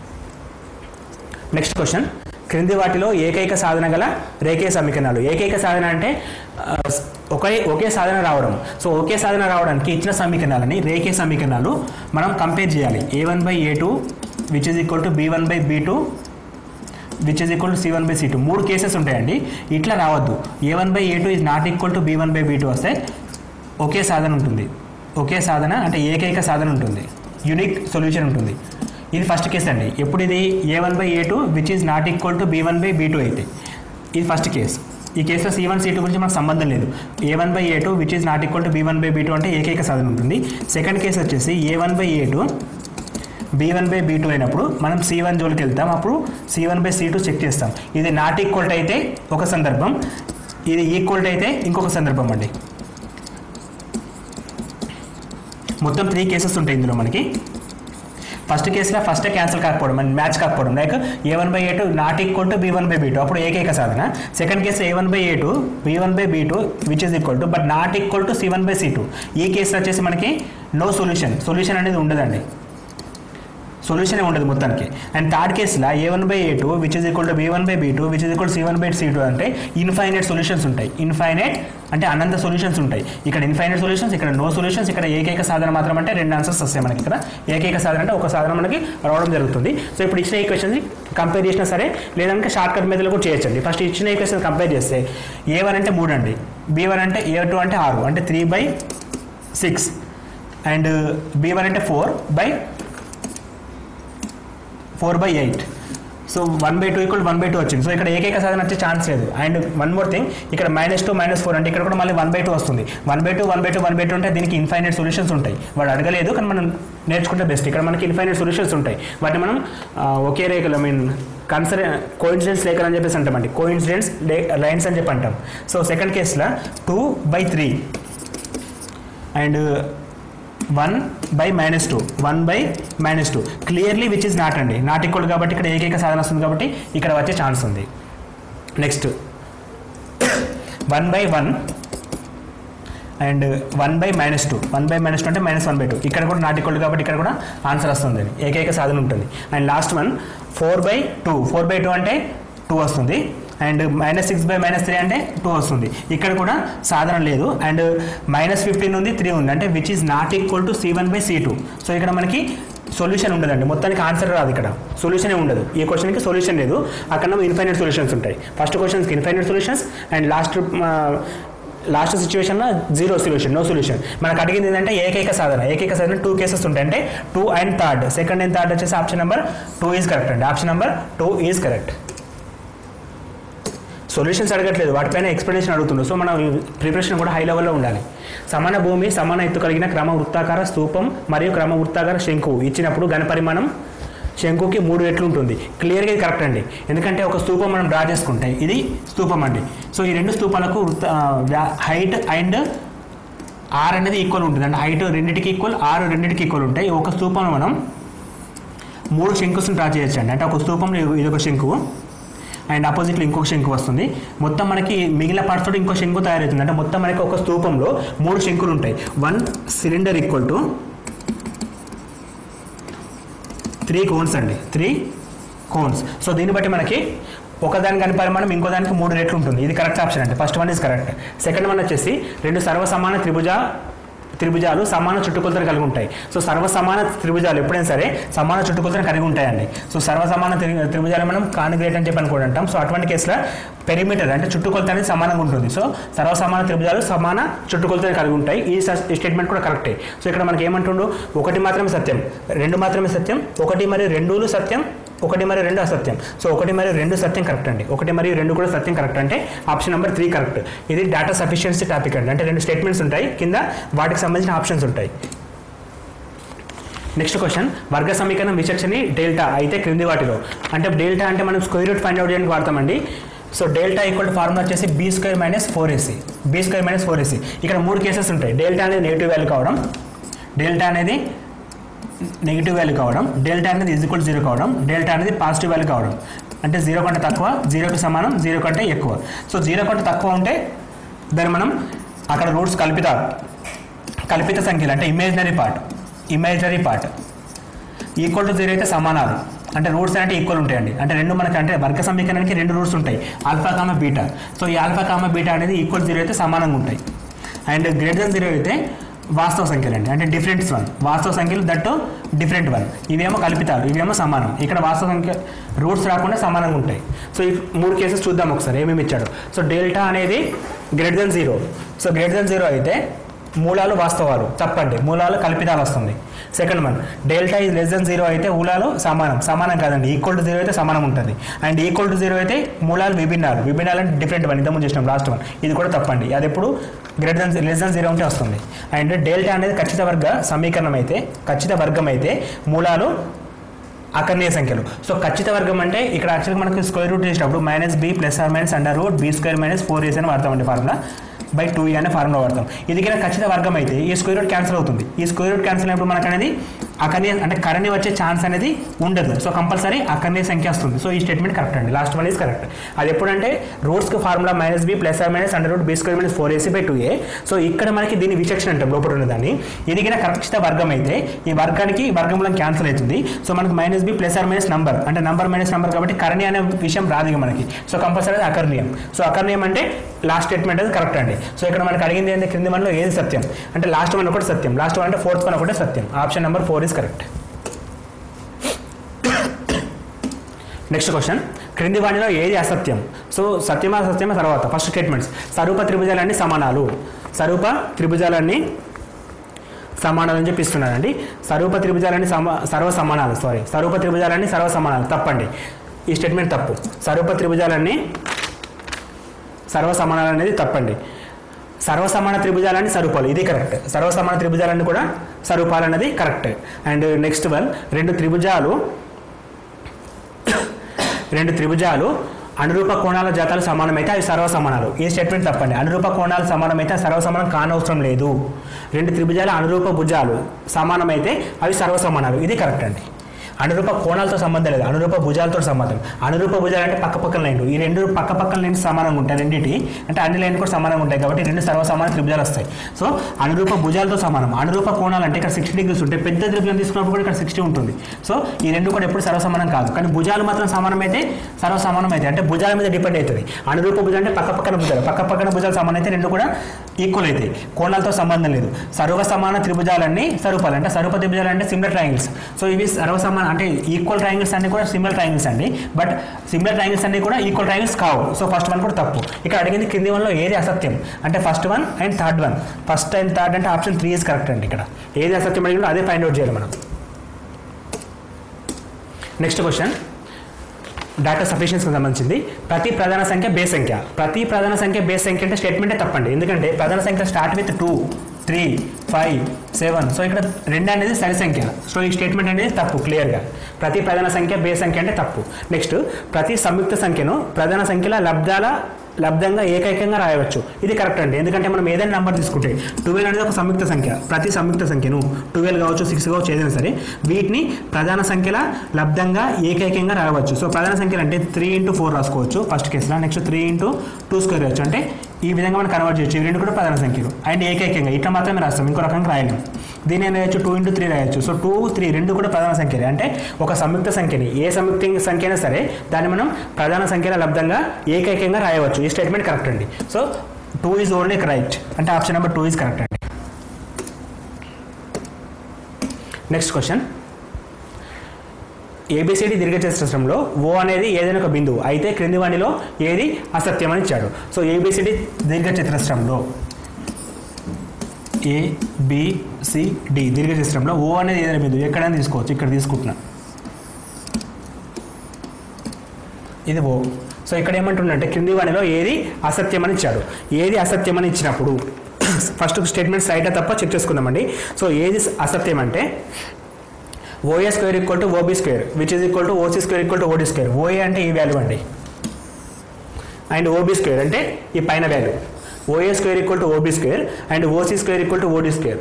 నెక్స్ట్ క్వశ్చన్ క్రింది వాటిలో ఏకైక సాధన గల రేఖీయ సమీకరణాలు ఏకైక సాధన అంటే ఆ, ఒకే ఒకే సాధన రావడం సో ఒకే సాధన రావడానికి ఇచ్చిన సమీకరణాలని రేఖీయ సమీకరణాలు మనం కంపేర్ చేయాలి A one by A two which is equal to be one by be two which is equal to C one by C two మూడు కేసెస్ ఉంటాయండి ఇట్లా రావద్దు A one by A two is not equal to be one by be two వస్తే ఒకే సాధన ఉంటుంది ఒకే సాధన అంటే ఏకైక సాధన ఉంటుంది యూనిక్ సొల్యూషన్ ఉంటుంది ఇది ఫస్ట్ కేసు అండి ఎప్పుడు ఇది A one by A two which is not equal to be one by be two అయితే ఇది ఫస్ట్ కేసు ఈ కేసులో సి వన్ సి టూ గురించి మనకు సంబంధం లేదు A one by A two which is not equal to be one by be two అంటే ఏకైక సాధన ఉంటుంది సెకండ్ కేసు వచ్చేసి A one by A two be one by be two అయినప్పుడు మనం సి వన్ జోలికి వెళ్తాం అప్పుడు C one by C two check చేస్తాం ఇది నాట్ ఈక్వల్ అయితే ఒక సందర్భం ఇది ఈక్వల్ అయితే ఇంకొక సందర్భం అండి మొత్తం త్రీ కేసెస్ ఉంటాయి ఇందులో మనకి ఫస్ట్ కేసులో ఫస్ట్ క్యాన్సిల్ కాకపోవడం అండ్ మ్యాచ్ కాకపోవడం like a one by A two not equal to be one by be two అప్పుడు ఏకైక సాధన second case a one by A two be one by be two which is equal to but not equal to C one by C two ఈ కేసులో వచ్చేసి మనకి no solution solution అనేది ఉండదండి solution ఉండదు మొత్తానికి అండ్ థర్డ్ కేసులో a one by A two which is equal to be one by be two which is equal C one by C c two infinite solutions ఉంటాయి infinite అంటే అనంత solutions ఉంటాయి ఇక్కడ ఇన్ఫైనైట్ సొల్యూషన్స్ ఇక్కడ no solutions ఇక్కడ ఏకైక సాధన మాత్రం అంటే రెండు ఆన్సర్స్ వస్తాయి మనకి ఇక్కడ ఏకైక సాధన అంటే ఒక సాధన మనకి రావడం జరుగుతుంది సో ఇప్పుడు ఇచ్చిన ఈక్వేషన్స్ కంపేర్ చేసినా సరే లేదంటే షార్ట్ కట్ మెథడ్లో కూడా చేయొచ్చండి ఫస్ట్ ఇచ్చిన ఈక్వేషన్ కంపేర్ చేస్తే ఏ వన్ అంటే మూడు అండి బీ వన్ అంటే ఏ టూ అంటే ఆరు అంటే three by six and b one అంటే four by four by eight so one by two equal one by two వచ్చింది సో ఇక్కడ ఏకైక సాధన వచ్చే ఛాన్స్ లేదు అండ్ వన్ మోర్ థింగ్ ఇక్కడ మైనస్ టూ మైనస్ ఫోర్ అంటే ఇక్కడ కూడా మళ్ళీ వన్ బై టూ వస్తుంది one by two one by two one by two అంటే దీనికి ఇన్ఫైనైట్ సొల్యూషన్స్ ఉంటాయి వాడు అడగలేదు కానీ మనం నేర్చుకుంటే బెస్ట్ ఇక్కడ మనకి ఇన్ఫైనైట్ సొల్యూషన్స్ ఉంటాయి వాటిని మనం ఆ, ఒకే రేఖలు ఐ మీన్ కన్సర్ కోయిన్సిడెన్స్ రేఖలు అని చెప్పేసి అంటామండి కోయిన్సిడెన్స్ లైన్స్ అని చెప్పి అంటాం సో సెకండ్ కేసులో two by three and one by minus two one by minus two clearly which is not అండి నాట్ ఈక్వల్ కాబట్టి ఇక్కడ ఏకైక సాధన వస్తుంది కాబట్టి ఇక్కడ వచ్చే ఛాన్స్ ఉంది next one by one and one by minus two one by minus two అంటే మైనస్ వన్ బై టూ ఇక్కడ కూడా నాట్ ఈక్వల్ కాబట్టి ఇక్కడ కూడా ఆన్సర్ వస్తుంది ఏకైక సాధన ఉంటుంది and last one four by two four by two అంటే టూ వస్తుంది and minus six by minus three అంటే టూ వస్తుంది ఇక్కడ కూడా సాధన లేదు అండ్ మైనస్ ఫిఫ్టీన్ ఉంది త్రీ ఉంది అంటే which is not equal to C one by C two so ఇక్కడ మనకి సొల్యూషన్ ఉండదండి మొత్తానికి ఆన్సర్ రాదు ఇక్కడ సొల్యూషనే ఉండదు ఈ క్వశ్చన్కి సొల్యూషన్ లేదు అక్కడ ఇన్ఫైనైట్ సొల్యూషన్స్ ఉంటాయి ఫస్ట్ క్వశ్చన్స్కి infinite solutions and last last సిచ్యువేషన్లో జీరో సొల్యూషన్ నో సొల్యూషన్ మనకు అడిగింది ఏంటంటే ఏకైక సాధన ఏకైక సాధన టూ కేసెస్ ఉంటాయి అంటే two and third second and third వచ్చేసి option number two is correct అండి option number two is correct solutions అడగట్లేదు వాటిపైన ఎక్స్ప్లెనేషన్ అడుగుతుండ్రు సో మన ప్రిపరేషన్ కూడా హై లెవెల్లో ఉండాలి సమాన భూమి సమాన ఎత్తు కలిగిన క్రమ వృత్తాకార స్తూపం మరియు క్రమ వృత్తాకార శంకువు ఇచ్చినప్పుడు ఘన పరిమాణం శంకుకి మూడు రెట్లు ఉంటుంది క్లియర్గా ఇది కరెక్ట్ అండి ఎందుకంటే ఒక స్తూపం మనం డ్రా చేసుకుంటే ఇది స్తూపం అండి సో ఈ రెండు స్తూపాలకు వృత్త హైట్ అండ్ ఆర్ అనేది ఈక్వల్ ఉంటుంది అంటే హైట్ రెండింటికి ఈక్వల్ ఆరు రెండింటికి ఈక్వల్ ఉంటాయి ఒక స్తూపంలో మనం మూడు శంకుస్ని డ్రా చేయొచ్చు అండి అంటే ఒక స్తూపంలో ఇది ఒక శంకువు అండ్ ఆపోజిట్లో ఇంకొక శంకు వస్తుంది మొత్తం మనకి మిగిలిన పార్ట్స్ తోటి ఇంకో శంకు తయారవుతుంది అంటే మొత్తం మనకి ఒక స్తూపంలో మూడు శంకులు ఉంటాయి one cylinder equal to three cones అండి త్రీ కోన్స్ సో దీన్ని బట్టి మనకి ఒకదాని కాని పరిమాణం ఇంకో దానికి మూడు రెట్లు ఉంటుంది ఇది కరెక్ట్ ఆప్షన్ అండి first one is correct second one వచ్చేసి రెండు సర్వసమాన త్రిభుజ త్రిభుజాలు సమాన చుట్టుకొలతను కలిగి ఉంటాయి సో సర్వసమాన త్రిభుజాలు ఎప్పుడైనా సరే సమాన చుట్టుకొలతను కలిగి ఉంటాయండి సో సర్వసమాన త్రి త్రిభుజాలు మనం కానిగ్రేట్ అని చెప్పి అనుకోండి అంటాం సో అటువంటి కేసులో పెరిమీటర్ అంటే చుట్టుకొలత అనేది సమానంగా ఉంటుంది సో సర్వసమాన త్రిభుజాలు సమాన చుట్టుకొలతను కలిగి ఉంటాయి ఈ స- ఈ స్టేట్మెంట్ కూడా కరెక్టే సో ఇక్కడ మనకి ఏమంటుండు ఒకటి మాత్రమే సత్యం రెండు మాత్రమే సత్యం ఒకటి మరియు రెండులు సత్యం ఒకటి మరియు రెండు అసత్యం సో ఒకటి మరియు రెండు సత్యం కరెక్ట్ అండి ఒకటి మరియు రెండు కూడా సత్యం కరెక్ట్ అంటే ఆప్షన్ నెంబర్ త్రీ కరెక్ట్ ఇది డేటా సఫిషియన్సీ టాపిక్ అండి అంటే రెండు స్టేట్మెంట్స్ ఉంటాయి కింద వాటికి సంబంధించిన ఆప్షన్స్ ఉంటాయి నెక్స్ట్ క్వశ్చన్ వర్గ సమీకరణం విచక్షని డెల్టా అయితే క్రింది వాటిలో అంటే డెల్టా అంటే మనం స్క్వేర్ రూట్ ఫైండ్ అవుట్ చేయడానికి వాడతామండి so delta equal to formula వచ్చేసి b square minus four AC be square minus four ac ఇక్కడ మూడు కేసెస్ ఉంటాయి డెల్టా అనేది నెగిటివ్ వాల్యూ కావడం డెల్టా అనేది నెగిటివ్ వాల్యూ కావడం డెల్టా అనేది ఈజ్ ఈక్వల్ జీరో కావడం డెల్టా అనేది పాజిటివ్ వాల్యూ కావడం అంటే జీరో కంటే తక్కువ జీరోకి సమానం జీరో కంటే ఎక్కువ సో జీరో కంటే తక్కువ ఉంటే దాన్ని మనం అక్కడ రూట్స్ కల్పిత కల్పిత సంఖ్యలు అంటే imaginary part imaginary part equal to zero అయితే సమానాలు అంటే రూట్స్ అంటే ఈక్వల్ ఉంటాయండి అంటే రెండు మనకి అంటే వర్గ సమీకరణానికి రెండు రూట్స్ ఉంటాయి ఆల్ఫా కామ బీటా సో ఈ ఆల్ఫా కామ బీటా అనేది ఈక్వల్ జీరో అయితే సమానంగా ఉంటాయి అండ్ గ్రేటర్ దెన్ జీరో అయితే వాస్తవ సంఖ్యలు అండి అంటే డిఫరెంట్ వన్ వాస్తవ సంఖ్యలు దట్టు డిఫరెంట్ వన్ ఇవేమో కల్పితాలు ఇవేమో సమానం ఇక్కడ వాస్తవ సంఖ్య రూట్స్ రాకుండా సమానంగా ఉంటాయి సో ఈ మూడు కేసెస్ చూద్దాం ఒకసారి ఏమేమి ఇచ్చాడు సో డెల్టా అనేది greater than zero so greater than zero అయితే మూలాలు వాస్తవాలు తప్పండి మూలాలు కల్పితాలు వస్తుంది second one delta is less than zero అయితే మూలాలు సమానం సమానం కాదండి ఈక్వల్ టు జీరో అయితే సమానం ఉంటుంది అండ్ ఈక్వల్ టు జీరో అయితే మూలాలు విభిన్నాలు విభిన్నాలు అంటే డిఫరెంట్ వన్ ఇంతకుముందు చేసినాం లాస్ట్ వన్ ఇది కూడా తప్పండి అది ఎప్పుడు greater than less than zero ఉంటే వస్తుంది అండ్ డెల్టా అనేది ఖచ్చిత వర్గ సమీకరణం అయితే ఖచ్చిత వర్గం అయితే మూలాలు అకర్ణీయ సంఖ్యలు సో ఖచ్చిత వర్గం అంటే ఇక్కడ యాక్చువల్గా మనకి స్క్వేర్ రూట్ చేసినప్పుడు minus b plus or minus under root b square minus four ac అని వాడతామండి ఫార్ములా బై టూ అనే ఫార్ములా వాడతాం ఇది కనుక ఖచ్చిత వర్గం అయితే ఈ స్క్వేర్ రూట్ క్యాన్సిల్ అవుతుంది ఈ స్క్వేర్ రూట్ క్యాన్సిల్ అయినప్పుడు మనకు అనేది అకర్ణీయ అంటే కరణి వచ్చే ఛాన్స్ అనేది ఉండదు సో కంపల్సరీ అకర్ణీయ సంఖ్య వస్తుంది సో ఈ స్టేట్మెంట్ కరెక్ట్ అండి లాస్ట్ వన్ ఈజ్ కరెక్ట్ అది ఎప్పుడంటే రూట్స్కి formula minus b plus or minus under root b square minus four ac by two a so ఇక్కడ మనకి దీని విచక్షణ అంటాం లోపల ఉన్నదాన్ని ఇది కనుక ఖచ్చిత వర్గం అయితే ఈ వర్గానికి వర్గంలో క్యాన్సిల్ అవుతుంది సో మనకి minus b plus or minus number అంటే నంబర్ మైనస్ నంబర్ కాబట్టి కరణి అనే విషయం రాదు ఇక మనకి సో కంపల్సరీ అది అకర్ణీయం సో అకర్ణీయం అంటే లాస్ట్ స్టేట్మెంట్ అది కరెక్ట్ అండి సో ఇక్కడ మనకి అడిగింది ఏంటి క్రింది మనలో ఏది సత్యం అంటే లాస్ట్ వన్ ఒకటి సత్యం లాస్ట్ వన్ అంటే ఫోర్త్ వన్ ఒకటే సత్యం option number four is correct next question క్రింది వాణిలో ఏది అసత్యం సో సత్యమా అసత్యమా తర్వాత ఫస్ట్ స్టేట్మెంట్స్ స్వరూప త్రిభుజాలన్నీ సమానాలు స్వరూప త్రిభుజాలన్నీ సమానాలు అని చెప్పి ఇస్తున్నాడండి స్వరూప త్రిభుజాలన్నీ సమ సర్వ సమానాలు సారీ స్వరూప త్రిభుజాలన్నీ సర్వ సమానాలు తప్పండి ఈ స్టేట్మెంట్ తప్పు స్వరూప త్రిభుజాలన్నీ సర్వ సమానాలు అనేది తప్పండి సర్వసమాన త్రిభుజాలన్నీ స్వరూపాలు ఇది కరెక్ట్ సర్వసమాన త్రిభుజాలన్నీ కూడా స్వరూపాలు అనేది కరెక్ట్ అండ్ నెక్స్ట్ వన్ రెండు త్రిభుజాలు రెండు త్రిభుజాలు అనురూప కోణాల జాతాలు సమానమైతే అవి సర్వసమానాలు ఈ స్టేట్మెంట్ తప్పండి అనురూప కోణాలు సమానమైతే సర్వసమానం కానవసరం లేదు రెండు త్రిభుజాలు అనురూప భుజాలు సమానమైతే అవి సర్వసమానాలు ఇది కరెక్ట్ అండి అనురూప కోణాలతో సంబంధం లేదు అనురూప భుజాలతో సంబంధం అనురూప భుజాలు అంటే పక్క పక్కన లైన్లు ఈ రెండు పక్క పక్కన లైన్స్ సమానంగా ఉంటాయి రెండింటి అంటే అన్ని లైన్లు కూడా సమానంగా ఉంటాయి కాబట్టి రెండు సర్వసమాన త్రిభుజాలు వస్తాయి సో అనురూప భుజాలతో సమానం అనురూప కోణాలు అంటే ఇక్కడ సిక్స్టీ డిగ్రీస్ ఉంటాయి పెద్ద త్రిభుజం తీసుకున్నప్పుడు కూడా ఇక్కడ సిక్స్టీ ఉంటుంది సో ఈ రెండు కూడా ఎప్పుడు సర్వసమానం కాదు కానీ భుజాలు మాత్రం సమానమైతే సర్వసమానం అయితే అంటే భుజాల మీద డిపెండ్ అవుతుంది అనురూప భుజం అంటే పక్క పక్కన భుజాలు పక్క పక్కన భుజాలు సమానం అయితే రెండు కూడా ఈక్వల్ అవుతాయి కోణాలతో సంబంధం లేదు సర్వ సమాన త్రిభుజాలన్నీ సరూపాలు అంటే సరూప త్రిభుజాలు అంటే సిమిలర్ ట్రయాంగిల్స్ సో ఇవి సర్వ సమాన అంటే ఈక్వల్ ట్రయాంగిల్స్ అన్ని కూడా సిమిలర్ ట్రయాంగిల్స్ అండి బట్ సిమిలర్ ట్రయాంగిల్స్ అన్ని కూడా ఈక్వల్ ట్రయాంగిల్స్ కావు సో ఫస్ట్ వన్ కూడా తప్పు ఇక్కడ అడిగింది కింది వన్లో ఏది అసత్యం అంటే first one and third one first and third అంటే ఆప్షన్ త్రీ ఇస్ కరెక్ట్ అండి ఇక్కడ ఏది అసత్యం అడిగినా అదే ఫైండ్ అవుట్ చేయాలి మనం నెక్స్ట్ క్వశ్చన్ డేటా సఫిషియన్స్కి సంబంధించింది ప్రతి ప్రధాన సంఖ్య బేస్ సంఖ్య ప్రతి ప్రధాన సంఖ్య బేస్ సంఖ్య అంటే స్టేట్మెంటే తప్పండి ఎందుకంటే ప్రధాన సంఖ్య start with two three five seven so ఇక్కడ రెండు అనేది సరి సంఖ్య సో ఈ స్టేట్మెంట్ అనేది తప్పు క్లియర్గా ప్రతి ప్రధాన సంఖ్య బేస్ సంఖ్య అంటే తప్పు నెక్స్ట్ ప్రతి సంయుక్త సంఖ్యను ప్రధాన సంఖ్యల లబ్ధాల లబ్ధంగా ఏకైకంగా రాయవచ్చు ఇది కరెక్ట్ అండి ఎందుకంటే మనం ఏదైనా నెంబర్ తీసుకుంటే ట్వెల్వ్ అనేది ఒక సంయుక్త సంఖ్య ప్రతి సంయుక్త సంఖ్యను ట్వెల్వ్ కావచ్చు సిక్స్ కావచ్చు ఏదైనా సరే వీటిని ప్రధాన సంఖ్యల లబ్ధంగా ఏకైకంగా రాయవచ్చు సో ప్రధాన సంఖ్యలు అంటే త్రీ ఇంటూ ఫోర్ రాసుకోవచ్చు ఫస్ట్ కేసులో next three into two square రాయొచ్చు అంటే ఈ విధంగా మనం కన్వర్ట్ చేయొచ్చు ఇవి రెండు కూడా ప్రధాన సంఖ్యలు అండ్ ఏకైకంగా ఇట్లా మాత్రమే రాస్తాం ఇంకో రకంగా రాయలేం దీని ఏం రాయొచ్చు టూ ఇంటూ త్రీ రాయొచ్చు సో టూ త్రీ రెండు కూడా ప్రధాన సంఖ్యలే అంటే ఒక సంయుక్త సంఖ్యని ఏ సంయుక్త సంఖ్య అయినా సరే దాన్ని మనం ప్రధాన సంఖ్యల లబ్ధంగా ఏకైకంగా రాయవచ్చు ఈ స్టేట్మెంట్ కరెక్ట్ అండి so two is only right అంటే option number two is correct అండి నెక్స్ట్ క్వశ్చన్ ఏబిసిడి దీర్ఘచతురస్రంలో ఓ అనేది ఏదైనా ఒక బిందువు అయితే క్రింది వాణిలో ఏది అసత్యం అని ఇచ్చాడు సో ఏబిసిడి దీర్ఘచతురస్రంలో ఏ బిసిడి దీర్ఘచతురస్రంలో ఓ అనేది ఏదైనా బిందువు ఎక్కడైనా తీసుకోవచ్చు ఇక్కడ తీసుకుంటున్నా ఇది ఓ సో ఇక్కడ ఏమంటుండంటే క్రింది వాణిలో ఏది అసత్యం అని ఇచ్చాడు ఏది అసత్యం అని ఇచ్చినప్పుడు ఫస్ట్ స్టేట్మెంట్స్ రైటా తప్ప చెక్ చేసుకుందామండి సో ఏది అసత్యం అంటే OA square equal to OB square which is equal to OC square equal to OD square OA అంటే ఈ వాల్యూ అండి అండ్ ఓబీ స్క్వేర్ అంటే ఈ పైన value OA square equal to OB square and OC square equal to OD square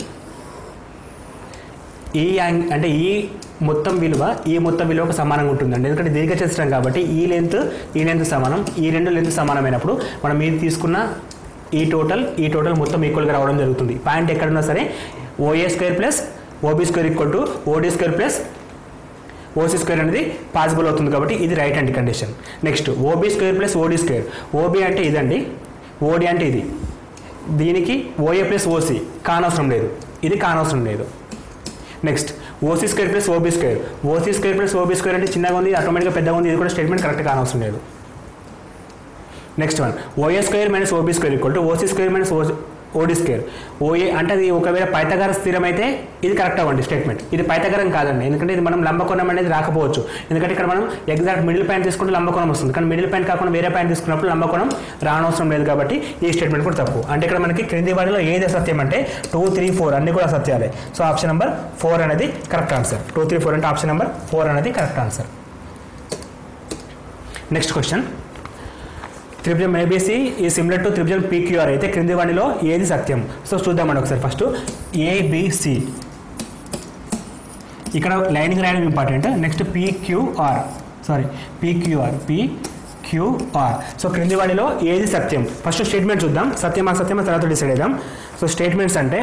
ఈ యాంగ్ అంటే ఈ మొత్తం విలువ ఈ మొత్తం విలువకు సమానంగా ఉంటుందండి ఎందుకంటే దీర్ఘచతురం కాబట్టి ఈ లెంత్ ఈ లెంత్ సమానం ఈ రెండు లెంత్ సమానమైనప్పుడు మనం మీరు తీసుకున్న ఈ టోటల్ ఈ టోటల్ మొత్తం ఈక్వల్గా రావడం జరుగుతుంది పాయింట్ ఎక్కడున్నా సరే OA square plus OB square equal to OD square plus OC square అనేది పాసిబుల్ అవుతుంది కాబట్టి ఇది రైట్ అండి condition next OB square plus OD square OB అంటే ఇదండి ఓడి అంటే ఇది దీనికి ఓఏ ప్లస్ ఓసీ కానవసరం లేదు ఇది కానవసరం లేదు next OC square plus OB square OC square plus OB square అంటే చిన్నగా ఉంది ఆటోమేటిక్గా పెద్దగా ఉంది ఇది కూడా స్టేట్మెంట్ కరెక్ట్ కానవసరం లేదు next one OA square minus OB square equal to OC square minus OD square OA అంటే అది ఒకవేళ పైతగర స్థిరం అయితే ఇది కరెక్ట్ అవ్వండి స్టేట్మెంట్ ఇది పైతగరం కాదండి ఎందుకంటే ఇది మనం లంబకోణం అనేది రాకపోవచ్చు ఎందుకంటే ఇక్కడ మనం ఎగ్జాక్ట్ మిడిల్ పాయింట్ తీసుకుంటే లంబకోణం వస్తుంది కానీ మిడిల్ పాయింట్ కాకుండా వేరే పాయింట్ తీసుకున్నప్పుడు లంబకోణం రానవసరం లేదు కాబట్టి ఈ స్టేట్మెంట్ కూడా తప్పు అంటే ఇక్కడ మనకి క్రింది వాటిలో ఏది అసత్యం అంటే టూ త్రీ ఫోర్ అన్ని కూడా అసత్యాలే సో ఆప్షన్ నెంబర్ ఫోర్ అనేది correct answer two three four అంటే ఆప్షన్ నెంబర్ ఫోర్ అనేది కరెక్ట్ ఆన్సర్ నెక్స్ట్ క్వశ్చన్ త్రిభుజం ఏబీసీ ఈ సిమిలర్ టు త్రిభుజం పీక్యూఆర్ అయితే క్రింది వాటిలో ఏది సత్యం సో చూద్దామండి ఒకసారి ఫస్ట్ ఏబిసి ఇక్కడ లైనింగ్ రాయడం important next PQR sorry PQR PQR so క్రింది వాటిలో ఏది సత్యం ఫస్ట్ స్టేట్మెంట్ చూద్దాం సత్యం అసత్యం తర్వాత డిసైడ్ చేద్దాం సో స్టేట్మెంట్స్ అంటే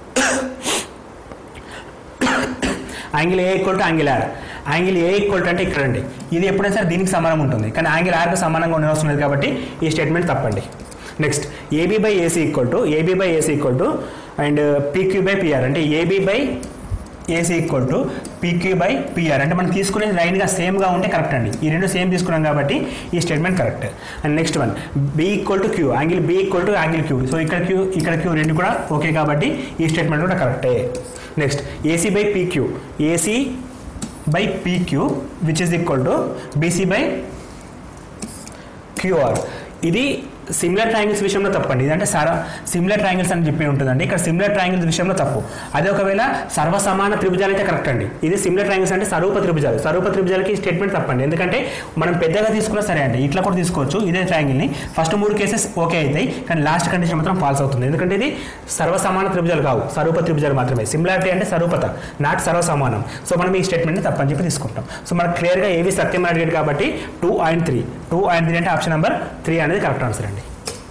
angle A equal to angle R angle A equal to అంటే ఇక్కడ అండి ఇది ఎప్పుడైనా సరే దీనికి సమానం ఉంటుంది కానీ యాంగిల్ ఆర్కి సమానంగా ఉండవలసిన లేదు కాబట్టి ఈ స్టేట్మెంట్ తప్పండి next AB by AC equal to AB by AC equal to and PQ by PR అంటే AB by AC equal to PQ by PR అంటే మనం తీసుకునేది లైన్గా సేమ్గా ఉంటే కరెక్ట్ అండి ఈ రెండు సేమ్ తీసుకున్నాం కాబట్టి ఈ statement correct and next one B equal to Q angle B equal to angle Q so ఇక్కడ క్యూ ఇక్కడ క్యూ రెండు కూడా ఓకే కాబట్టి ఈ స్టేట్మెంట్ కూడా కరెక్టే next AC by PQ AC by PQ which is equal to BC by QR ఇది similar triangles విషయంలో తప్పండి ఇదంటే సర సిమిలర్ ట్రయాంగిల్స్ అని చెప్పి ఉంటుందండి ఇక్కడ సిమిలర్ ట్రయాంగిల్స్ విషయంలో తప్పు అదే ఒకవేళ సర్వసమాన త్రిభుజాలు అయితే కరెక్ట్ అండి ఇది సిమిలర్ ట్రయాంగిల్స్ అంటే స్వరూప త్రిభుజాలు స్వరూప త్రిభుజాలకి స్టేట్మెంట్ తప్పండి ఎందుకంటే మనం పెద్దగా తీసుకున్నా సరే అండి ఇట్లా కూడా తీసుకోవచ్చు ఇదే ట్రయాంగిల్ని ఫస్ట్ మూడు కేసెస్ ఓకే అవుతాయి కానీ లాస్ట్ కండిషన్ మాత్రం ఫాల్స్ అవుతుంది ఎందుకంటే ఇది సర్వసమాన త్రిభుజాలు కావు స్వరూప త్రిభుజాలు మాత్రమే సిమిలారిటీ అంటే స్వరూపత నాట్ సర్వసమానం సో మనం ఈ స్టేట్మెంట్ని తప్పని చెప్పి తీసుకుంటాం సో మనకు క్లియర్గా ఏవి సత్యం అని అడిగాడు కాబట్టి two and three two and three అంటే ఆప్షన్ నెంబర్ త్రీ అనేది కరెక్ట్ ఆన్సర్ అండి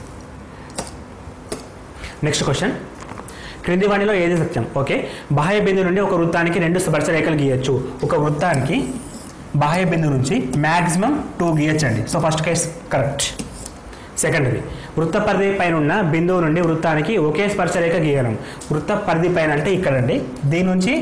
నెక్స్ట్ క్వశ్చన్ క్రింది వాణిలో ఏది సత్యం ఓకే బాహ్య బిందు నుండి ఒక వృత్తానికి రెండు స్పర్శ రేఖలు గీయచ్చు ఒక వృత్తానికి బాహ్య బిందు నుంచి మ్యాక్సిమం టూ గీయచ్చండి సో ఫస్ట్ కేస్ కరెక్ట్ సెకండ్ది వృత్త పరిధి పైన ఉన్న బిందువు నుండి వృత్తానికి ఒకే స్పర్శ రేఖ గీయడం వృత్త పరిధి పైన అంటే ఇక్కడండి దీని నుంచి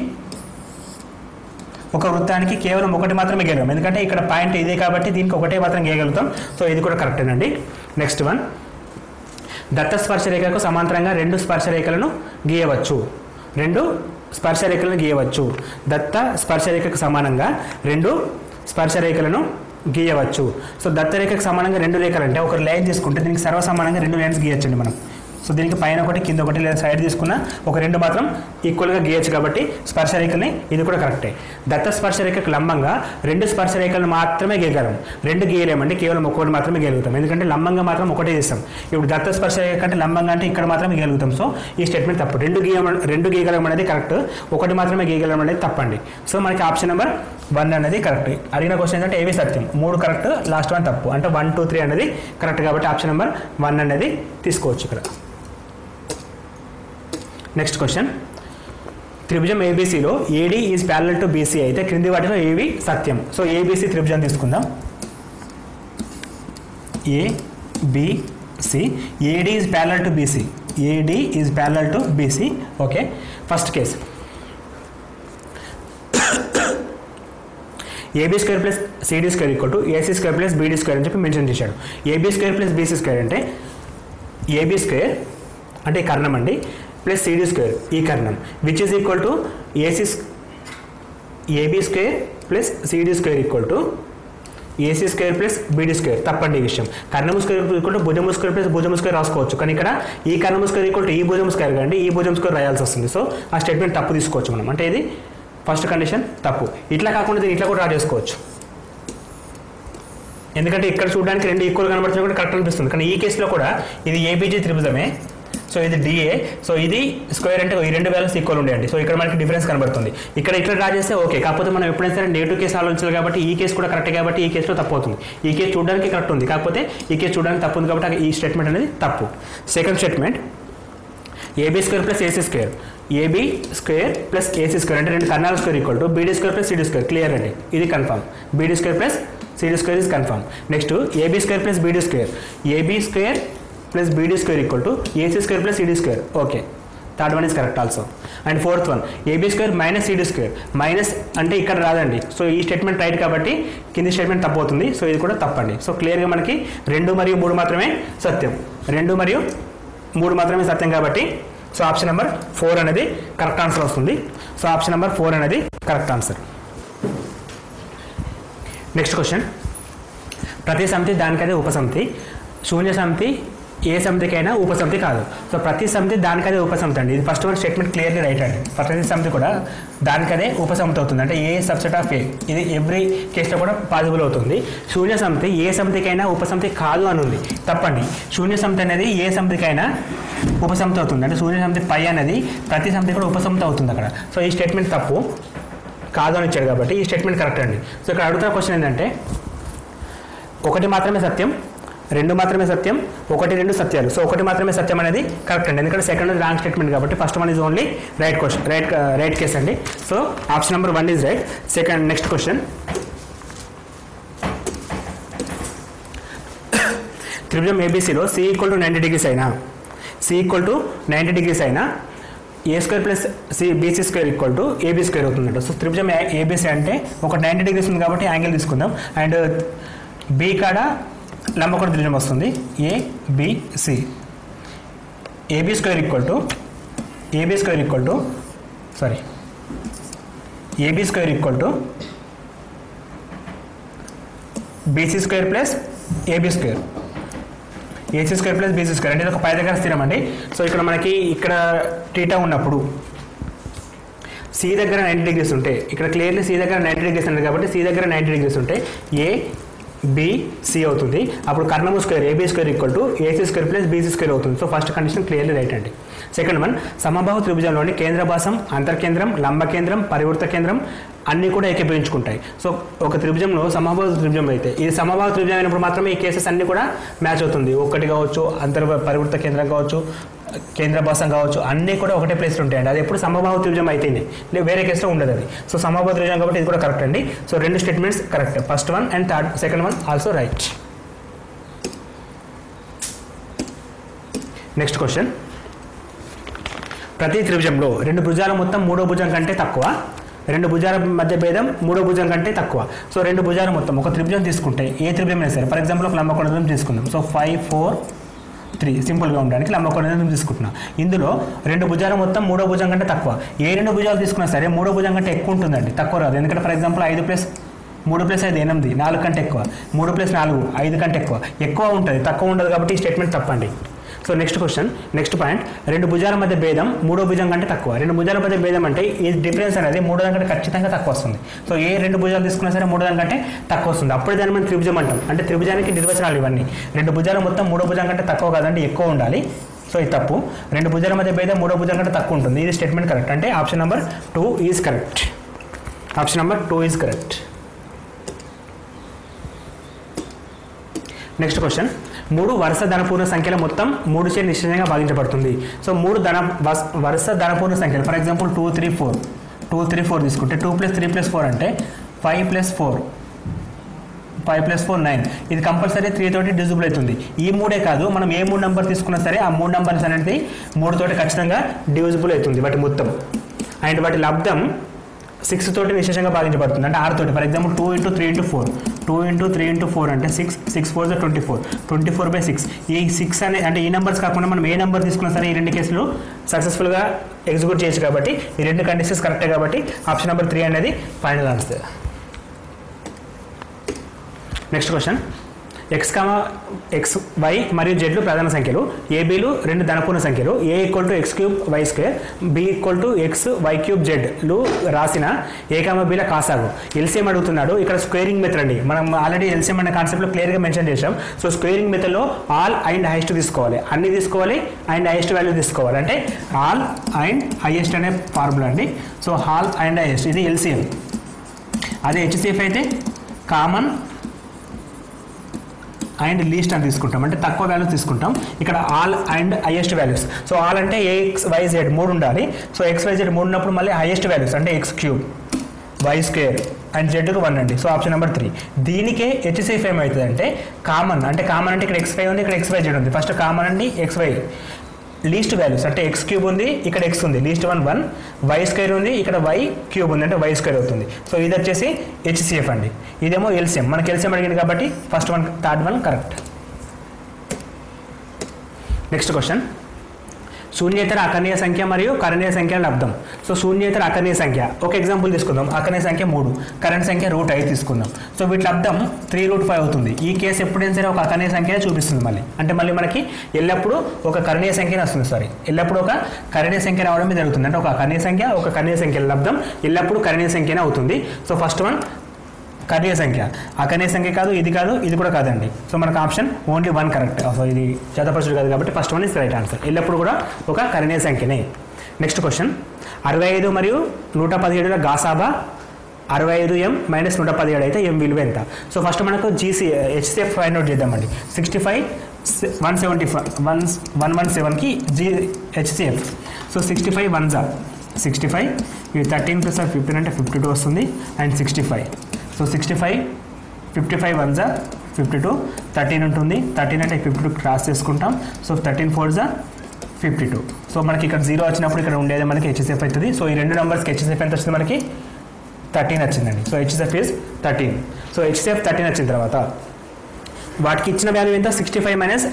ఒక వృత్తానికి కేవలం ఒకటి మాత్రమే గీయగలం ఎందుకంటే ఇక్కడ పాయింట్ ఇదే కాబట్టి దీనికి ఒకటే మాత్రం గీయగలుగుతాం సో ఇది కూడా కరెక్టేనండి నెక్స్ట్ వన్ దత్త స్పర్శ రేఖకు సమాంతరంగా రెండు స్పర్శ రేఖలను గీయవచ్చు రెండు స్పర్శ రేఖలను గీయవచ్చు దత్త స్పర్శ రేఖకు సమానంగా రెండు స్పర్శ రేఖలను గీయవచ్చు సో దత్త రేఖకు సమానంగా రెండు రేఖలు అంటే ఒక లైన్ తీసుకుంటే దీనికి సర్వసమానంగా రెండు లైన్స్ గీయచ్చండి మనం సో దీనికి పైన ఒకటి కింద ఒకటి లేదా సైడ్ తీసుకున్న ఒక రెండు మాత్రం ఈక్వల్గా గీయచ్చు కాబట్టి స్పర్శ రేఖల్ని ఇది కూడా కరెక్టే దత్త స్పర్శ రేఖకు లంబంగా రెండు స్పర్శ రేఖలను మాత్రమే గీయగలం రెండు గీయలేమండి కేవలం ఒకటి మాత్రమే గీయగలుగుతాం ఎందుకంటే లంబంగా మాత్రం ఒకటే చేస్తాం ఇప్పుడు దత్త స్పర్శ రేఖ అంటే లంబంగా అంటే ఇక్కడ మాత్రమే గీయగలుగుతాం సో ఈ స్టేట్మెంట్ తప్పు రెండు గీయ రెండు గీయగలం అనేది కరెక్ట్ ఒకటి మాత్రమే గీయగలం అనేది తప్పండి సో మనకి ఆప్షన్ నెంబర్ వన్ అనేది కరెక్ట్ అడిగిన క్వశ్చన్ ఏంటంటే ఏవి సత్యం మూడు కరెక్ట్ లాస్ట్ వన్ తప్పు అంటే వన్ టూ త్రీ అనేది కరెక్ట్ కాబట్టి ఆప్షన్ నెంబర్ వన్ అనేది తీసుకోవచ్చు ఇక్కడ నెక్స్ట్ క్వశ్చన్ త్రిభుజం ఏబీసీలో AD is parallel to BC అయితే క్రింది వాటిలో ఏవి సత్యం సో ఏబీసీ త్రిభుజం తీసుకుందాం A BC AD is parallel to BC AD is parallel to BC okay first case AB square plus CD square equal to AC square plus BD square అని చెప్పి మెన్షన్ చేశాడు AB square plus BC square అంటే AB square అంటే ఈ కర్ణం అండి plus CD square ఈ కర్ణం which is equal to AC AB square plus CD square equal to AC square plus BD square తప్పండి ఈ విషయం కర్ణము స్క్వేర్ ఈక్వల్ టు భుజము స్క్వేర్ ప్లస్ భుజము స్క్వేర్ రాసుకోవచ్చు కానీ ఇక్కడ ఈ కర్ణము స్క్వేర్ ఈక్వల్ టు ఈ భుజం స్క్వేర్ కండి ఈ భుజం స్క్వేర్ రాయాల్సి వస్తుంది సో ఆ స్టేట్మెంట్ తప్పు తీసుకోవచ్చు మనం అంటే ఇది ఫస్ట్ కండిషన్ తప్పు ఇట్లా కాకుండా దీన్ని ఇట్లా కూడా రా చేసుకోవచ్చు ఎందుకంటే ఇక్కడ చూడడానికి రెండు ఈక్వల్ కనబడుతున్నా కూడా కరెక్ట్ అనిపిస్తుంది కానీ ఈ కేసులో కూడా ఇది ఏబీజీ త్రిభుజమే సో ఇది డిఏ సో ఇది స్క్వేర్ అంటే ఈ రెండు బ్యాలెన్స్ ఈక్వల్ ఉండేయండి సో ఇక్కడ మనకి డిఫరెన్స్ కనబడుతుంది ఇక్కడ ఇట్లా డ్రా చేస్తే ఓకే కాకపోతే మనం ఎప్పుడైనా సరే నెగిటివ్ కేసు ఆలోచించాలి కాబట్టి ఈ కేసు కూడా కరెక్ట్ కాబట్టి ఈ కేసులో తప్పు అవుతుంది ఈ కేసు చూడడానికి కరెక్ట్ ఉంది కాకపోతే ఈ కేసు చూడడానికి తప్పు ఉంది కాబట్టి ఈ స్టేట్మెంట్ అనేది తప్పు second statement AB square plus AC square AB square plus AC square అంటే రెండు కర్ణాల square equal to BD square plus CD square clear అండి ఇది confirm BD square plus CD square is confirm next AB square plus BD square AB square plus BD square equal to AC square plus CD square okay third one is correct also and fourth one AB square minus CD square minus అంటే ఇక్కడ రాదండి so ఈ statement right కాబట్టి కింది statement తప్పు అవుతుంది so ఇది కూడా తప్పండి సో క్లియర్గా మనకి రెండు మరియు మూడు మాత్రమే సత్యం రెండు మరియు మూడు మాత్రమే సత్యం కాబట్టి సో ఆప్షన్ నెంబర్ ఫోర్ అనేది కరెక్ట్ ఆన్సర్ వస్తుంది సో ఆప్షన్ నెంబర్ ఫోర్ అనేది కరెక్ట్ ఆన్సర్ నెక్స్ట్ క్వశ్చన్ ప్రతి సమితి దానికదే ఉపసమితి శూన్య సమితి ఏ సమితికైనా ఉపసమితి కాదు సో ప్రతి సమితి దానికదే ఉపసమితి అండి ఇది first one statement clearly right అండి ప్రతి సమితి కూడా దానికదే ఉపసమితి అవుతుంది అంటే ఏ సబ్సెట్ ఆఫ్ ఏ ఇది ఎవ్రీ కేసులో కూడా పాసిబుల్ అవుతుంది శూన్య సమితి ఏ సమితికైనా ఉపసమితి కాదు అని ఉంది తప్పండి శూన్య సమితి అనేది ఏ సమితికైనా ఉపసమితి అవుతుంది అంటే శూన్య సమితి పై అనేది ప్రతి సమితి కూడా ఉపసమితి అవుతుంది అక్కడ సో ఈ స్టేట్మెంట్ తప్పు కాదు అని ఇచ్చాడు కాబట్టి ఈ స్టేట్మెంట్ కరెక్ట్ అండి సో ఇక్కడ అడుగుతున్న క్వశ్చన్ ఏంటంటే ఒకటి మాత్రమే సత్యం రెండు మాత్రమే సత్యం ఒకటి రెండు సత్యాలు సో ఒకటి మాత్రమే సత్యం అనేది కరెక్ట్ అండి ఎందుకంటే సెకండ్ రాంగ్ స్టేట్మెంట్ కాబట్టి first one is only right question right right case అండి so option number one is right second next question త్రిభుజం ఏబీసీలో C equal to ninety degrees అయినా C equal to ninety degrees అయినా A square plus C BC square equal to AB square అవుతుందంట so త్రిభుజం ABC అంటే ఒక ninety degrees ఉంది కాబట్టి యాంగిల్ తీసుకుందాం అండ్ బి కాడ లంబకోణ త్రిభుజం వస్తుంది A BC AB square equal to AB square equal to sorry AB square equal to BC square plus AB square AC square plus BC square అంటే ఇది ఒక పై దగ్గర స్థిరం అండి సో ఇక్కడ మనకి ఇక్కడ టీటా ఉన్నప్పుడు సి దగ్గర నైంటీ డిగ్రీస్ ఉంటే ఇక్కడ క్లియర్లీ సి దగ్గర నైంటీ డిగ్రీస్ ఉంది కాబట్టి సి దగ్గర నైంటీ డిగ్రీస్ ఉంటే ఏ బి సి అవుతుంది అప్పుడు కర్ణము square AB square equal to AC square plus BC square అవుతుంది so first condition clearly right అండి సెకండ్ వన్ సమబాహు త్రిభుజంలోని కేంద్ర భాసం అంతర్కేంద్రం లంబ కేంద్రం పరివృత్త కేంద్రం అన్నీ కూడా ఏకీభవించుకుంటాయి సో ఒక త్రిభుజంలో సమబాహు త్రిభుజం అయితే ఇది సమబాహు త్రిభుజం అయినప్పుడు మాత్రమే ఈ కేసెస్ అన్ని కూడా మ్యాచ్ అవుతుంది ఒక్కటి కావచ్చు అంతర్ పరివృత్త కేంద్రం కావచ్చు కేంద్ర భాసం కావచ్చు అన్నీ కూడా ఒకటే ప్లేస్లో ఉంటాయండి అది ఎప్పుడు సమబాహు త్రిభుజం అయితేనే లే- వేరే కేసులో ఉండదు అది సో సమబాహు త్రిభుజం కాబట్టి ఇది కూడా కరెక్ట్ అండి సో రెండు statements correct first one and third second one also right next question ప్రతి త్రిభుజంలో రెండు భుజాల మొత్తం మూడో భుజం కంటే తక్కువ రెండు భుజాల మధ్య భేదం మూడో భుజం కంటే తక్కువ సో రెండు భుజాలు మొత్తం ఒక త్రిభుజం తీసుకుంటే ఏ త్రిభుజం అయినా సరే ఫర్ ఎగ్జాంపుల్ ఒక లంబకోణ త్రిభుజం తీసుకుందాం సో ఫైవ్ ఫోర్ త్రీ సింపుల్గా ఉండడానికి లంబకోణ త్రిభుజం తీసుకుంటున్నాం ఇందులో రెండు భుజాలు మొత్తం మూడో భుజం కంటే తక్కువ ఏ రెండు భుజాలు తీసుకున్నా సరే మూడో భుజం కంటే ఎక్కువ ఉంటుందండి తక్కువ రాదు ఎందుకంటే ఫర్ ఎగ్జాంపుల్ ఐదు ప్లస్ మూడు ప్లస్ ఐదు ఎనిమిది నాలుగు కంటే ఎక్కువ మూడు ప్లస్ నాలుగు ఐదు కంటే ఎక్కువ ఎక్కువ ఉంటుంది తక్కువ ఉండదు కాబట్టి ఈ స్టేట్మెంట్ తప్పండి so next question next point రెండు భుజాల మధ్య భేదం మూడో భుజం కంటే తక్కువ రెండు భుజాల మధ్య భేదం అంటే ఈ డిఫరెన్స్ అనేది మూడో దాని కంటే ఖచ్చితంగా తక్కువ వస్తుంది సో ఏ రెండు భుజాలు తీసుకున్నా సరే మూడో దాని కంటే తక్కువ వస్తుంది అప్పుడు దాన్ని మనం త్రిభుజం అంటాం అంటే త్రిభుజానికి నిర్వచనాలు ఇవన్నీ రెండు భుజాలు మొత్తం మూడో భుజం కంటే తక్కువ కాదంటే ఎక్కువ ఉండాలి సో ఇది తప్పు రెండు భుజాల మధ్య భేదం మూడో భుజం కంటే తక్కువ ఉంటుంది ఇది స్టేట్మెంట్ కరెక్ట్ అంటే option number two is correct option number two is correct next question మూడు వరుస ధనపూర్ణ సంఖ్యల మొత్తం మూడు చే నిశ్చయంగా భాగించబడుతుంది సో మూడు ధన వస్- వరుస ధనపూర్ణ సంఖ్యలు for example two three four two three four తీసుకుంటే two plus three plus four అంటే five plus four five plus four nine ఇది కంపల్సరీ త్రీ తోటి డిజిబుల్ అవుతుంది ఈ మూడే కాదు మనం ఏ మూడు నెంబర్ తీసుకున్నా సరే ఆ మూడు నెంబర్స్ అనేది మూడు తోటి ఖచ్చితంగా డివిజిబుల్ అవుతుంది వాటి మొత్తం అండ్ వాటి లబ్ధం సిక్స్ తోటి విశేషంగా భాగించబడుతుంది అంటే ఆరు తోటి for example two into three into four two into three into four అంటే six six four twenty four twenty four by six ఈ సిక్స్ అనే అంటే ఈ నెంబర్స్ కాకుండా మనం ఏ నెంబర్ తీసుకున్నా సరే ఈ రెండు కేసులు సక్సెస్ఫుల్గా ఎగ్జిక్యూట్ చేయొచ్చు కాబట్టి ఈ రెండు కండిషన్స్ కరెక్టే కాబట్టి ఆప్షన్ నెంబర్ త్రీ అనేది final answer next question X comma X Y మరియు జెడ్లు ప్రధాన సంఖ్యలు ఏబీలు రెండు ధనపూర్ణ సంఖ్యలు A equal to X cube Y square B equal to X Y cube జెడ్లు రాసిన ఏ కామ బీల కాసాగు ఎల్సిఎం అడుగుతున్నాడు ఇక్కడ స్క్వేరింగ్ మెథడ్ అండి మనం ఆల్రెడీ ఎల్సిఎం అనే కాన్సెప్ట్లో క్లియర్గా మెన్షన్ చేసాం సో స్క్వేరింగ్ మెథడ్లో ఆల్ అండ్ హైయెస్ట్ తీసుకోవాలి అన్ని తీసుకోవాలి అండ్ హైయెస్ట్ వాల్యూ తీసుకోవాలి అంటే ఆల్ అండ్ హైయెస్ట్ అనే ఫార్ములా అండి సో హాల్ అండ్ హైయెస్ట్ ఇది ఎల్సిఎం అదే హెచ్సిఎఫ్ అయితే కామన్ అండ్ లీస్ట్ అని తీసుకుంటాం అంటే తక్కువ వాల్యూస్ తీసుకుంటాం ఇక్కడ all and highest values so all అంటే ఎక్స్ వై జెడ్ మూడు ఉండాలి సో ఎక్స్ వై జెడ్ మూడు ఉన్నప్పుడు మళ్ళీ హైయెస్ట్ వాల్యూస్ అంటే X cube Y square and జెడ్కు one అండి సో ఆప్షన్ నెంబర్ త్రీ దీనికే హెచ్సిఎఫ్ ఏమవుతుంది అంటే కామన్ అంటే కామన్ అంటే ఇక్కడ ఎక్స్ వై ఉంది ఇక్కడ ఎక్స్ వై జెడ్ ఉంది ఫస్ట్ కామన్ అండి ఎక్స్ వై లీస్ట్ వాల్యూస్ అంటే ఎక్స్ క్యూబ్ ఉంది ఇక్కడ ఎక్స్ ఉంది least one one Y square ఉంది ఇక్కడ వై క్యూబ్ ఉంది అంటే వై స్క్వేర్ అవుతుంది సో ఇది వచ్చేసి హెచ్సిఎఫ్ అండి ఇదేమో ఎల్సిఎం మనకి ఎల్సిఎం అడిగింది కాబట్టి first one third one correct next question శూన్యేతర అకర్ణీయ సంఖ్య మరియు కరణీయ సంఖ్య లబ్ధం సో శూన్యేతర అకర్ణీయ సంఖ్య ఒక ఎగ్జాంపుల్ తీసుకుందాం అకర్ణీయ సంఖ్య మూడు కరెంట్ సంఖ్య రూట్ ఐదు తీసుకుందాం సో వీటి లబ్ధం త్రీ రూట్ ఫైవ్ అవుతుంది ఈ కేసు ఎప్పుడైనా సరే ఒక అకర్ణీయ సంఖ్య చూపిస్తుంది మళ్ళీ అంటే మళ్ళీ మనకి ఎల్లప్పుడూ ఒక కరణీయ సంఖ్యనే వస్తుంది సారీ ఎల్లప్పుడూ ఒక కరణీయ సంఖ్య రావడం జరుగుతుంది అంటే ఒక కరణీయ సంఖ్య ఒక కరణీయ సంఖ్య లబ్ధం ఎల్లప్పుడూ కరణీయ సంఖ్యనే అవుతుంది సో ఫస్ట్ వన్ కర్ణీయ సంఖ్య అకర్ణీయ సంఖ్య కాదు ఇది కాదు ఇది కూడా కాదండి సో మనకు option only one correct so ఇది జతపరచుడు కాదు కాబట్టి first one is right answer ఎల్లప్పుడు కూడా ఒక కర్ణీయ సంఖ్యనే నెక్స్ట్ క్వశ్చన్ అరవై ఐదు మరియు నూట పదిహేడుల గాసాబా అరవై ఐదు ఎం మైనస్ నూట పదిహేడు అయితే ఎం విలువ ఎంత సో ఫస్ట్ మనకు జీసీ హెచ్సిఎఫ్ ఫైండ్ అవుట్ చేద్దామండి sixty five one seventy five one one one సెవెన్కి G HCF so sixty five one జా సిక్స్టీ ఫైవ్ ఇది థర్టీన్ ప్లస్ ఫిఫ్టీన్ అంటే ఫిఫ్టీ టూ వస్తుంది and sixty five so sixty five fifty five one జా fifty two thirteen ఉంటుంది thirteen అంటే fifty two cross చేసుకుంటాం so thirteen four జా fifty two so మనకి ఇక్కడ జీరో వచ్చినప్పుడు ఇక్కడ ఉండేది మనకి హెచ్ఎస్ఎఫ్ అవుతుంది సో ఈ రెండు నెంబర్స్కి హెచ్ఎస్ఎఫ్ ఎంత వచ్చింది మనకి థర్టీన్ వచ్చిందండి so HSF is thirteen so HSF thirteen వచ్చిన తర్వాత వాటికి ఇచ్చిన వాల్యూ ఎంత సిక్స్టీ ఫైవ్ మైనస్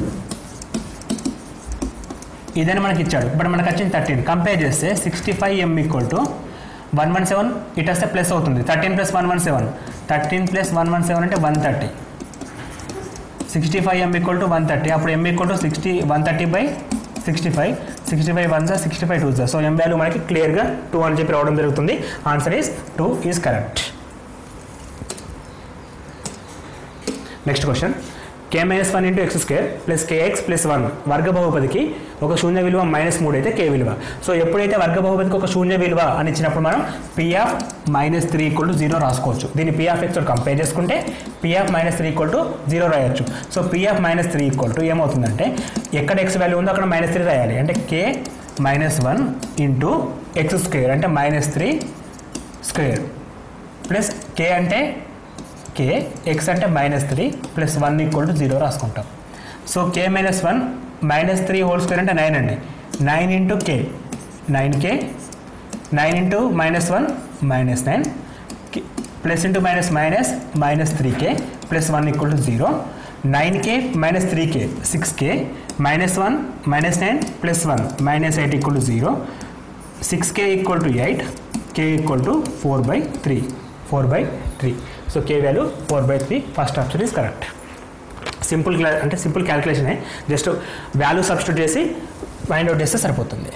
ఇదని మనకి ఇచ్చాడు బట్ మనకు వచ్చింది థర్టీన్ కంపేర్ చేస్తే sixty five M equal to one one seven it వస్తే ప్లస్ అవుతుంది thirteen plus one one seven thirteen plus one one seven అంటే one thirty sixty five M equal to one thirty అప్పుడు M equal to sixty one thirty by sixty five sixty five one జా sixty five two జా so M value మనకి క్లియర్గా two అని చెప్పి రావడం జరుగుతుంది answer is two is correct next question K minus one into X square plus KX plus one వర్గ బహుపదికి ఒక శూన్య విలువ మైనస్ మూడు అయితే కే విలువ సో ఎప్పుడైతే వర్గ బహుపదికి ఒక శూన్య విలువ అని ఇచ్చినప్పుడు మనం PF minus three equal to zero రాసుకోవచ్చు దీన్ని పిఎఫ్ ఎక్స్ కంపేర్ చేసుకుంటే PF minus three equal to zero రాయొచ్చు so PF minus three equal to ఏమవుతుందంటే ఎక్కడ ఎక్స్ వాల్యూ ఉందో అక్కడ మైనస్ త్రీ రాయాలి అంటే K minus one into X square అంటే minus three square plus K అంటే కే ఎక్స్ అంటే minus three plus one equal to zero రాసుకుంటాం so K minus one minus three whole square అంటే nine అండి nine into K nine K nine into minus one minus nine plus into minus minus minus three K plus one equal to zero nine K minus three K six K minus one minus nine plus one minus eight equal to zero six K equal to eight K equal to four by three four by three so K value four by three first option is correct simple అంటే simple క్యాలిక్యులేషనే just value substitute చేసి find out చేస్తే సరిపోతుంది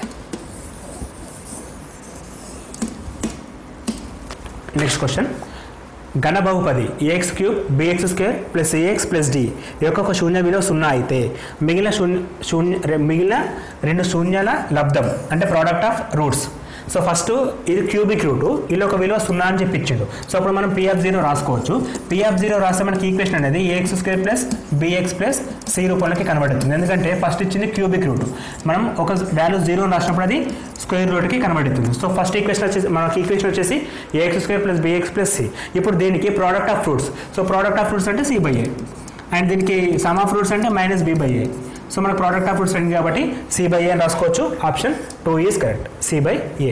next question ఘన బహుపది AX cube BX square plus AX plus D యొక్క ఒక శూన్య విలువ సున్నా అయితే మిగిలిన శూన్య శూన్య రె- మిగిలిన రెండు శూన్యాల లబ్ధం అంటే product of roots so first ఇది క్యూబిక్ రూట్ ఇలా ఒక విలువ సున్నా అని చెప్పి ఇచ్చిండు సో అప్పుడు మనం పిఎఫ్ జీరో రాసుకోవచ్చు పిఎఫ్ జీరో రాస్తే మనకి ఈక్వేషన్ అనేది AX square plus bx plus C రూపంలోకి కనబడుతుంది ఎందుకంటే ఫస్ట్ ఇచ్చింది క్యూబిక్ రూట్ మనం ఒక వాల్యూ జీరో రాసినప్పుడు అది స్క్వేర్ రూట్కి కనబడుతుంది సో ఫస్ట్ ఈక్వేషన్ వచ్చేసి మనకి ఈక్వేషన్ వచ్చేసి AX square plus bx plus C ఇప్పుడు దీనికి product of fruits so product of fruits అంటే సి బై ఏ అండ్ దీనికి సమ్ ఆఫ్ ఫ్రూట్స్ అంటే minus B by A so మన ప్రోడక్ట్ ఆఫ్ ఫ్రూట్స్ అయింది కాబట్టి సి బై ఏ అని రాసుకోవచ్చు option two is correct C by A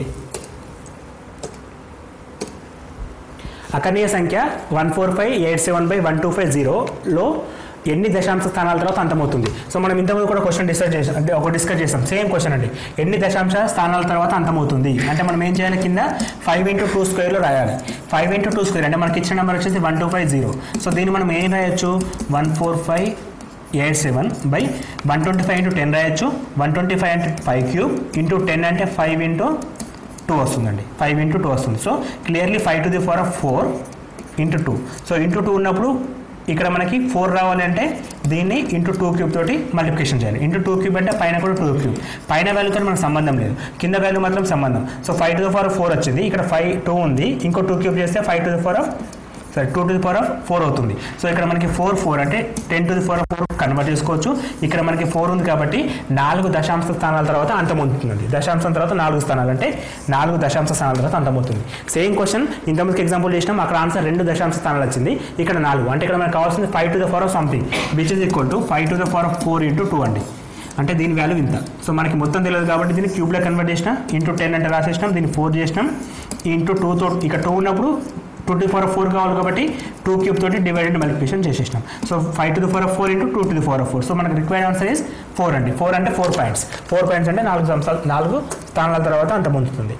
అకర్ణీయ సంఖ్య one four five eight seven by one two five జీరోలో ఎన్ని దశాంశ స్థానాల తర్వాత అంతమవుతుంది సో మనం ఇంతకుముందు కూడా క్వశ్చన్ డిస్కస్ చేసాం అంటే ఒక డిస్కస్ చేసాం సేమ్ క్వశ్చన్ అండి ఎన్ని దశాంశ స్థానాల తర్వాత అంతమవుతుంది అంటే మనం ఏం చేయాలి కింద ఫైవ్ ఇంటూ టూ స్క్వేర్లో రాయాలి ఫైవ్ ఇంటూ టూ స్క్వేర్ అంటే మనకి ఇచ్చిన నెంబర్ వచ్చేసి one two five zero so దీన్ని మనం ఏం రాయొచ్చు one four five eight seven by one twenty five into ten రాయొచ్చు వన్ ట్వంటీ ఫైవ్ అంటే ఫైవ్ క్యూబ్ ఇంటూ టెన్ అంటే ఫైవ్ ఇంటూ టూ వస్తుందండి ఫైవ్ ఇంటూ టూ వస్తుంది so clearly five to the four of four into two so into two ఉన్నప్పుడు ఇక్కడ మనకి four రావాలి అంటే దీన్ని ఇంటూ టూ క్యూబ్ తోటి మల్టిప్లికేషన్ చేయాలి ఇంటూ టూ క్యూబ్ అంటే పైన కూడా టూ క్యూబ్ పైన వాల్యూతో మనకు సంబంధం లేదు కింద వాల్యూ మాత్రం సంబంధం so five to the four of four వచ్చింది ఇక్కడ ఫైవ్ టూ ఉంది ఇంకో టూ క్యూబ్ చేస్తే five to the four of సరే two to the power of four అవుతుంది సో ఇక్కడ మనకి ఫోర్ ఫోర్ అంటే ten to the power of four convert చేసుకోవచ్చు ఇక్కడ మనకి ఫోర్ ఉంది కాబట్టి నాలుగు దశాంశ స్థానాల తర్వాత అంతమవుతుంది దశాంశం తర్వాత నాలుగు స్థానాలు అంటే నాలుగు దశాంశ స్థానాల తర్వాత అంతమవుతుంది సేమ్ క్వశ్చన్ ఇంతకుముందుకు ఎగ్జాంపుల్ చేసినాం అక్కడ ఆన్సర్ రెండు దశాంశ స్థానాలు వచ్చింది ఇక్కడ నాలుగు అంటే ఇక్కడ మనకు కావాల్సింది five to the power of something which is equal to five to the power of four into two అండి అంటే దీని వాల్యూ ఇంత సో మనకి మొత్తం తెలియదు కాబట్టి దీన్ని క్యూబ్లో కన్వర్ట్ చేసినా ఇంటూ టెన్ అంటే రాసేసినాం దీన్ని ఫోర్ చేసినాం ఇంటూ టూతో ఇక్కడ టూ ఉన్నప్పుడు టూ టు ఫోర్ ఫోర్ కావాలి కాబట్టి టూ క్యూబ్ తోటి డివైడెడ్ మల్టిప్లికేషన్ చేసేసినాం so five to the four of four into two to the four of four so మనకి రిక్వైర్డ్ ఆన్సర్ ఇస్ ఫోర్ అండి ఫోర్ అంటే ఫోర్ పాయింట్స్ ఫోర్ పాయింట్స్ అంటే నాలుగు సంవత్సరాలు నాలుగు స్థానాల తర్వాత అంత ముందుతుంది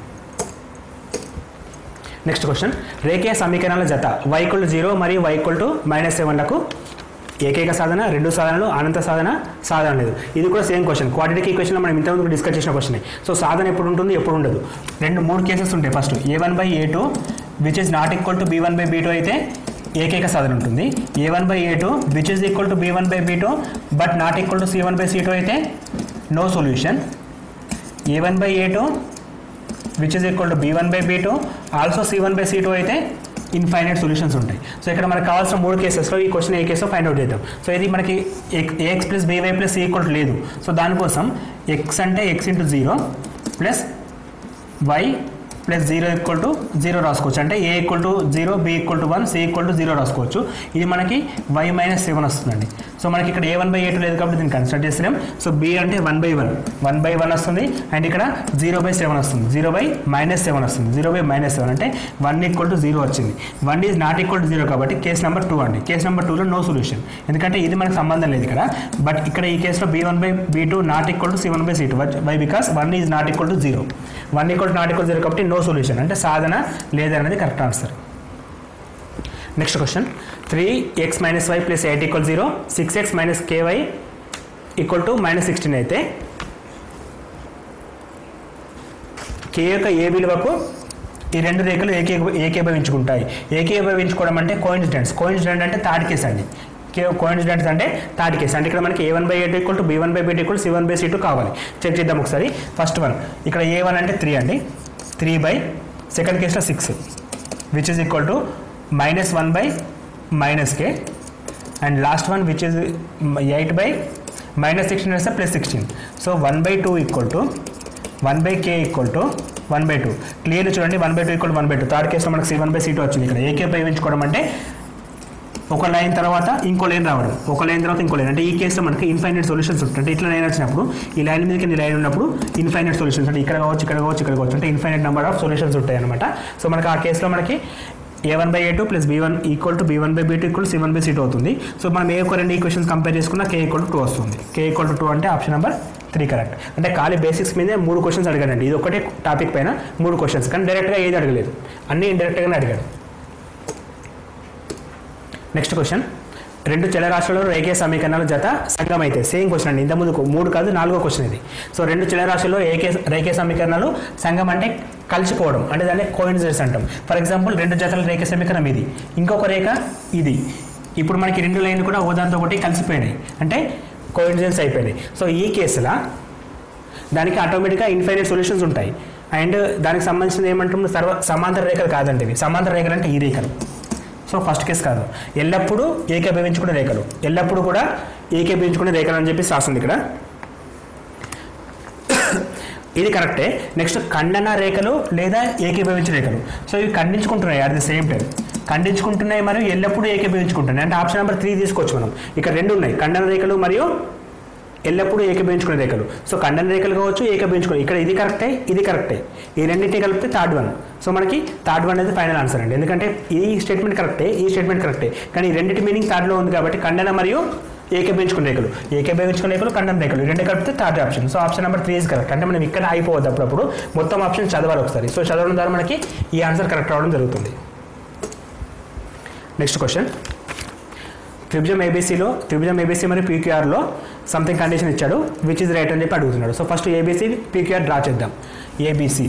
నెక్స్ట్ క్వశ్చన్ రేఖీయ సమీకరణాల జత వైకుల్ జీరో మరియు వైకుల్ టు మైనస్ సెవెన్లకు ఏకైక సాధన రెండు సాధనలు అనంత సాధన సాధన లేదు ఇది కూడా సేమ్ క్వశ్చన్ క్వాడ్రటిక్ ఈక్వేషన్లో మనం ఇంతకుముందు డిస్కస్ చేసిన క్వశ్చన్ సో సాధన ఎప్పుడు ఉంటుంది ఎప్పుడు ఉండదు రెండు మూడు కేసెస్ ఉంటాయి first A one by A two which is not equal to be one by be two అయితే ఏకైక సాధన ఉంటుంది A one by A two which is equal to be one by be two but not equal to C one by C two అయితే no solution A one by A two which is equal to be one by be two also C one by C two అయితే infinite solutions ఉంటాయి so ఇక్కడ మనకు కావాల్సిన మూడు కేసెస్లో ఈ question ఏ కేసో ఫైండ్ అవుట్ చేద్దాం సో ఇది మనకి A X plus B Y plus C equal లేదు సో దానికోసం ఎక్స్ అంటే X into zero plus Y plus zero equal to zero రాసుకోవచ్చు అంటే A equal to zero B equal to one C equal to zero రాసుకోవచ్చు ఇది మనకి వై మైనస్ సెవెన్ వస్తుందండి so మనకి ఇక్కడ A one by A two లేదు కాబట్టి దీన్ని కన్సిడర్ చేస్తున్నాం సో బి అంటే one by one one by one వస్తుంది అండ్ ఇక్కడ జీరో బై సెవెన్ వస్తుంది జీరో బై మైనస్ సెవెన్ వస్తుంది జీరో బై మైనస్ సెవెన్ అంటే వన్ ఈక్వల్ టు జీరో వచ్చింది one is not equal to zero కాబట్టి case number two అండి case number టూలో no solution ఎందుకంటే ఇది మనకు సంబంధం లేదు ఇక్కడ బట్ ఇక్కడ ఈ కేసులో B one by be two not equal to C one by C two why because one is not equal to zero one equal to not equal zero కాబట్టి నో సొల్యూషన్ అంటే సాధన లేదనేది correct answer next question three X minus Y plus eight equal zero six X minus K Y equal to minus sixteen అయితే K యొక్క ఏ విలువకు ఈ రెండు రేఖలు ఏకే ఏకీభవించుకుంటాయి ఏకీభవించుకోవడం అంటే కోయిన్సిడెంట్స్ కోయిన్సిడెంట్ అంటే థర్డ్ కేస్ అండి కే కోయిన్సిడెంట్స్ అంటే థర్డ్ కేస్ అంటే ఇక్కడ మనకి A one by eight equal to be one by beat equal C one by C two కావాలి చెక్ చేద్దాం ఒకసారి ఫస్ట్ వన్ ఇక్కడ ఏ వన్ అంటే త్రీ అండి త్రీ బై సెకండ్ కేసులో six which is equal to minus one by minus K and last one which is eight by minus sixteen వస్తే plus sixteen so one by two equal to one by K equal to one by two clearly చూడండి one by two equal one by two third కేసులో మనకి C one by C two వచ్చింది ఇక్కడ AK ఉపయోగించుకోవడం అంటే ఒక line తర్వాత ఇంకో లైన్ రావడం ఒక లైన్ తర్వాత ఇంకో లైన్ అంటే ఈ కేసులో మనకి ఇన్ఫైనైట్ సొల్యూషన్స్ ఉంటాయి అంటే ఇట్లా లైన్ వచ్చినప్పుడు ఈ లైన్ మీదకి ఈ లైన్ ఉన్నప్పుడు ఇన్ఫైనైట్ సొల్యూషన్స్ అంటే ఇక్కడ కావచ్చు ఇక్కడ కావచ్చు ఇక్కడ కావచ్చు అంటే ఇన్ఫైనైట్ నెంబర్ ఆఫ్ సొల్యూషన్స్ ఉంటాయి అనమాట సో మనకి ఆ కేసులో మనకి A one by A two plus B one equal to be one by be two equal C one by C two అవుతుంది సో మనం ఏ ఒక రెండు ఈక్వేషన్స్ కంపేర్ చేసుకున్నా కే ఈక్వల్ టు టూ వస్తుంది కే ఈక్వల్ టు టూ అంటే option number three correct అంటే ఖాళీ బేసిక్స్ మీదే మూడు క్వశ్చన్స్ అడిగాడండి ఇది ఒకటే టాపిక్ పైన మూడు క్వశ్చన్స్ కానీ డైరెక్ట్గా ఏది అడగలేదు అన్నీ ఇండైరెక్ట్గానే అడిగాడు నెక్స్ట్ క్వశ్చన్ రెండు చలరాశులలో రేఖీయ సమీకరణాల జత సంఘం అయితే సేమ్ క్వశ్చన్ అండి ఇంతకుముందు మూడు కాదు నాలుగో క్వశ్చన్ ఇది సో రెండు చలరాశుల్లో ఏకే రేఖీయ సమీకరణాలు సంఘం అంటే కలిసిపోవడం అంటే దాన్ని కోయిన్సిడెన్స్ అంటాం ఫర్ ఎగ్జాంపుల్ రెండు జతల రేఖ సమీకరణం ఇది ఇంకొక రేఖ ఇది ఇప్పుడు మనకి రెండు లైన్లు కూడా ఓదాంతో ఒకటి కలిసిపోయినాయి అంటే కోయిన్సిడెన్స్ అయిపోయినాయి సో ఈ కేసులో దానికి ఆటోమేటిక్గా ఇన్ఫైనైట్ సొల్యూషన్స్ ఉంటాయి అండ్ దానికి సంబంధించిన ఏమంటాం సర్వ సమాంతర రేఖలు కాదండి ఇవి సమాంతర రేఖలు అంటే ఈ రేఖలు సో ఫస్ట్ కేసు కాదు ఎల్లప్పుడూ ఏకీభవించుకునే రేఖలు ఎల్లప్పుడూ కూడా ఏకీభవించుకునే రేఖలు అని చెప్పి రాస్తుంది ఇక్కడ ఇది కరెక్టే నెక్స్ట్ ఖండన రేఖలు లేదా ఏకీభవించిన రేఖలు సో ఇవి ఖండించుకుంటున్నాయి అట్ ది సేమ్ టైం ఖండించుకుంటున్నాయి మరియు ఎల్లప్పుడూ ఏకీభవించుకుంటున్నాయి అంటే ఆప్షన్ నెంబర్ త్రీ తీసుకోవచ్చు మనం ఇక్కడ రెండు ఉన్నాయి ఖండన రేఖలు మరియు ఎల్లప్పుడూ ఏకీభవించుకునే రేఖలు సో ఖండన రేఖలు కావచ్చు ఏకీభవించుకునే ఇక్కడ ఇది కరెక్టే ఇది కరెక్టే ఈ రెండింటిని కలిపితే థర్డ్ వన్ సో మనకి థర్డ్ వన్ అనేది ఫైనల్ ఆన్సర్ అండి ఎందుకంటే ఈ స్టేట్మెంట్ కరెక్టే ఈ స్టేట్మెంట్ కరెక్టే కానీ ఈ రెండింటి మీనింగ్ థర్డ్లో ఉంది కాబట్టి ఖండన మరియు ఏకీభవించుకునే రేఖలు ఏకీభవించుకునే రేఖలు ఖండన రేఖలు ఈ రెండు కలిపితే third option so option number three is correct అంటే మనం ఇక్కడ అయిపోవద్దు అప్పుడప్పుడు మొత్తం ఆప్షన్ చదవాలి ఒకసారి సో చదవడం ద్వారా మనకి ఈ ఆన్సర్ కరెక్ట్ రావడం జరుగుతుంది నెక్స్ట్ క్వశ్చన్ త్రిభుజం ఏబీసీలో త్రిభుజం ఏబీసీ మరియు పీక్యూఆర్లో సంథింగ్ కండిషన్ ఇచ్చాడు విచ్ ఇస్ రైట్ అని చెప్పి అడుగుతున్నాడు so first ABC PQR draw చేద్దాం ABC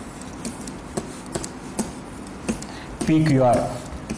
PQR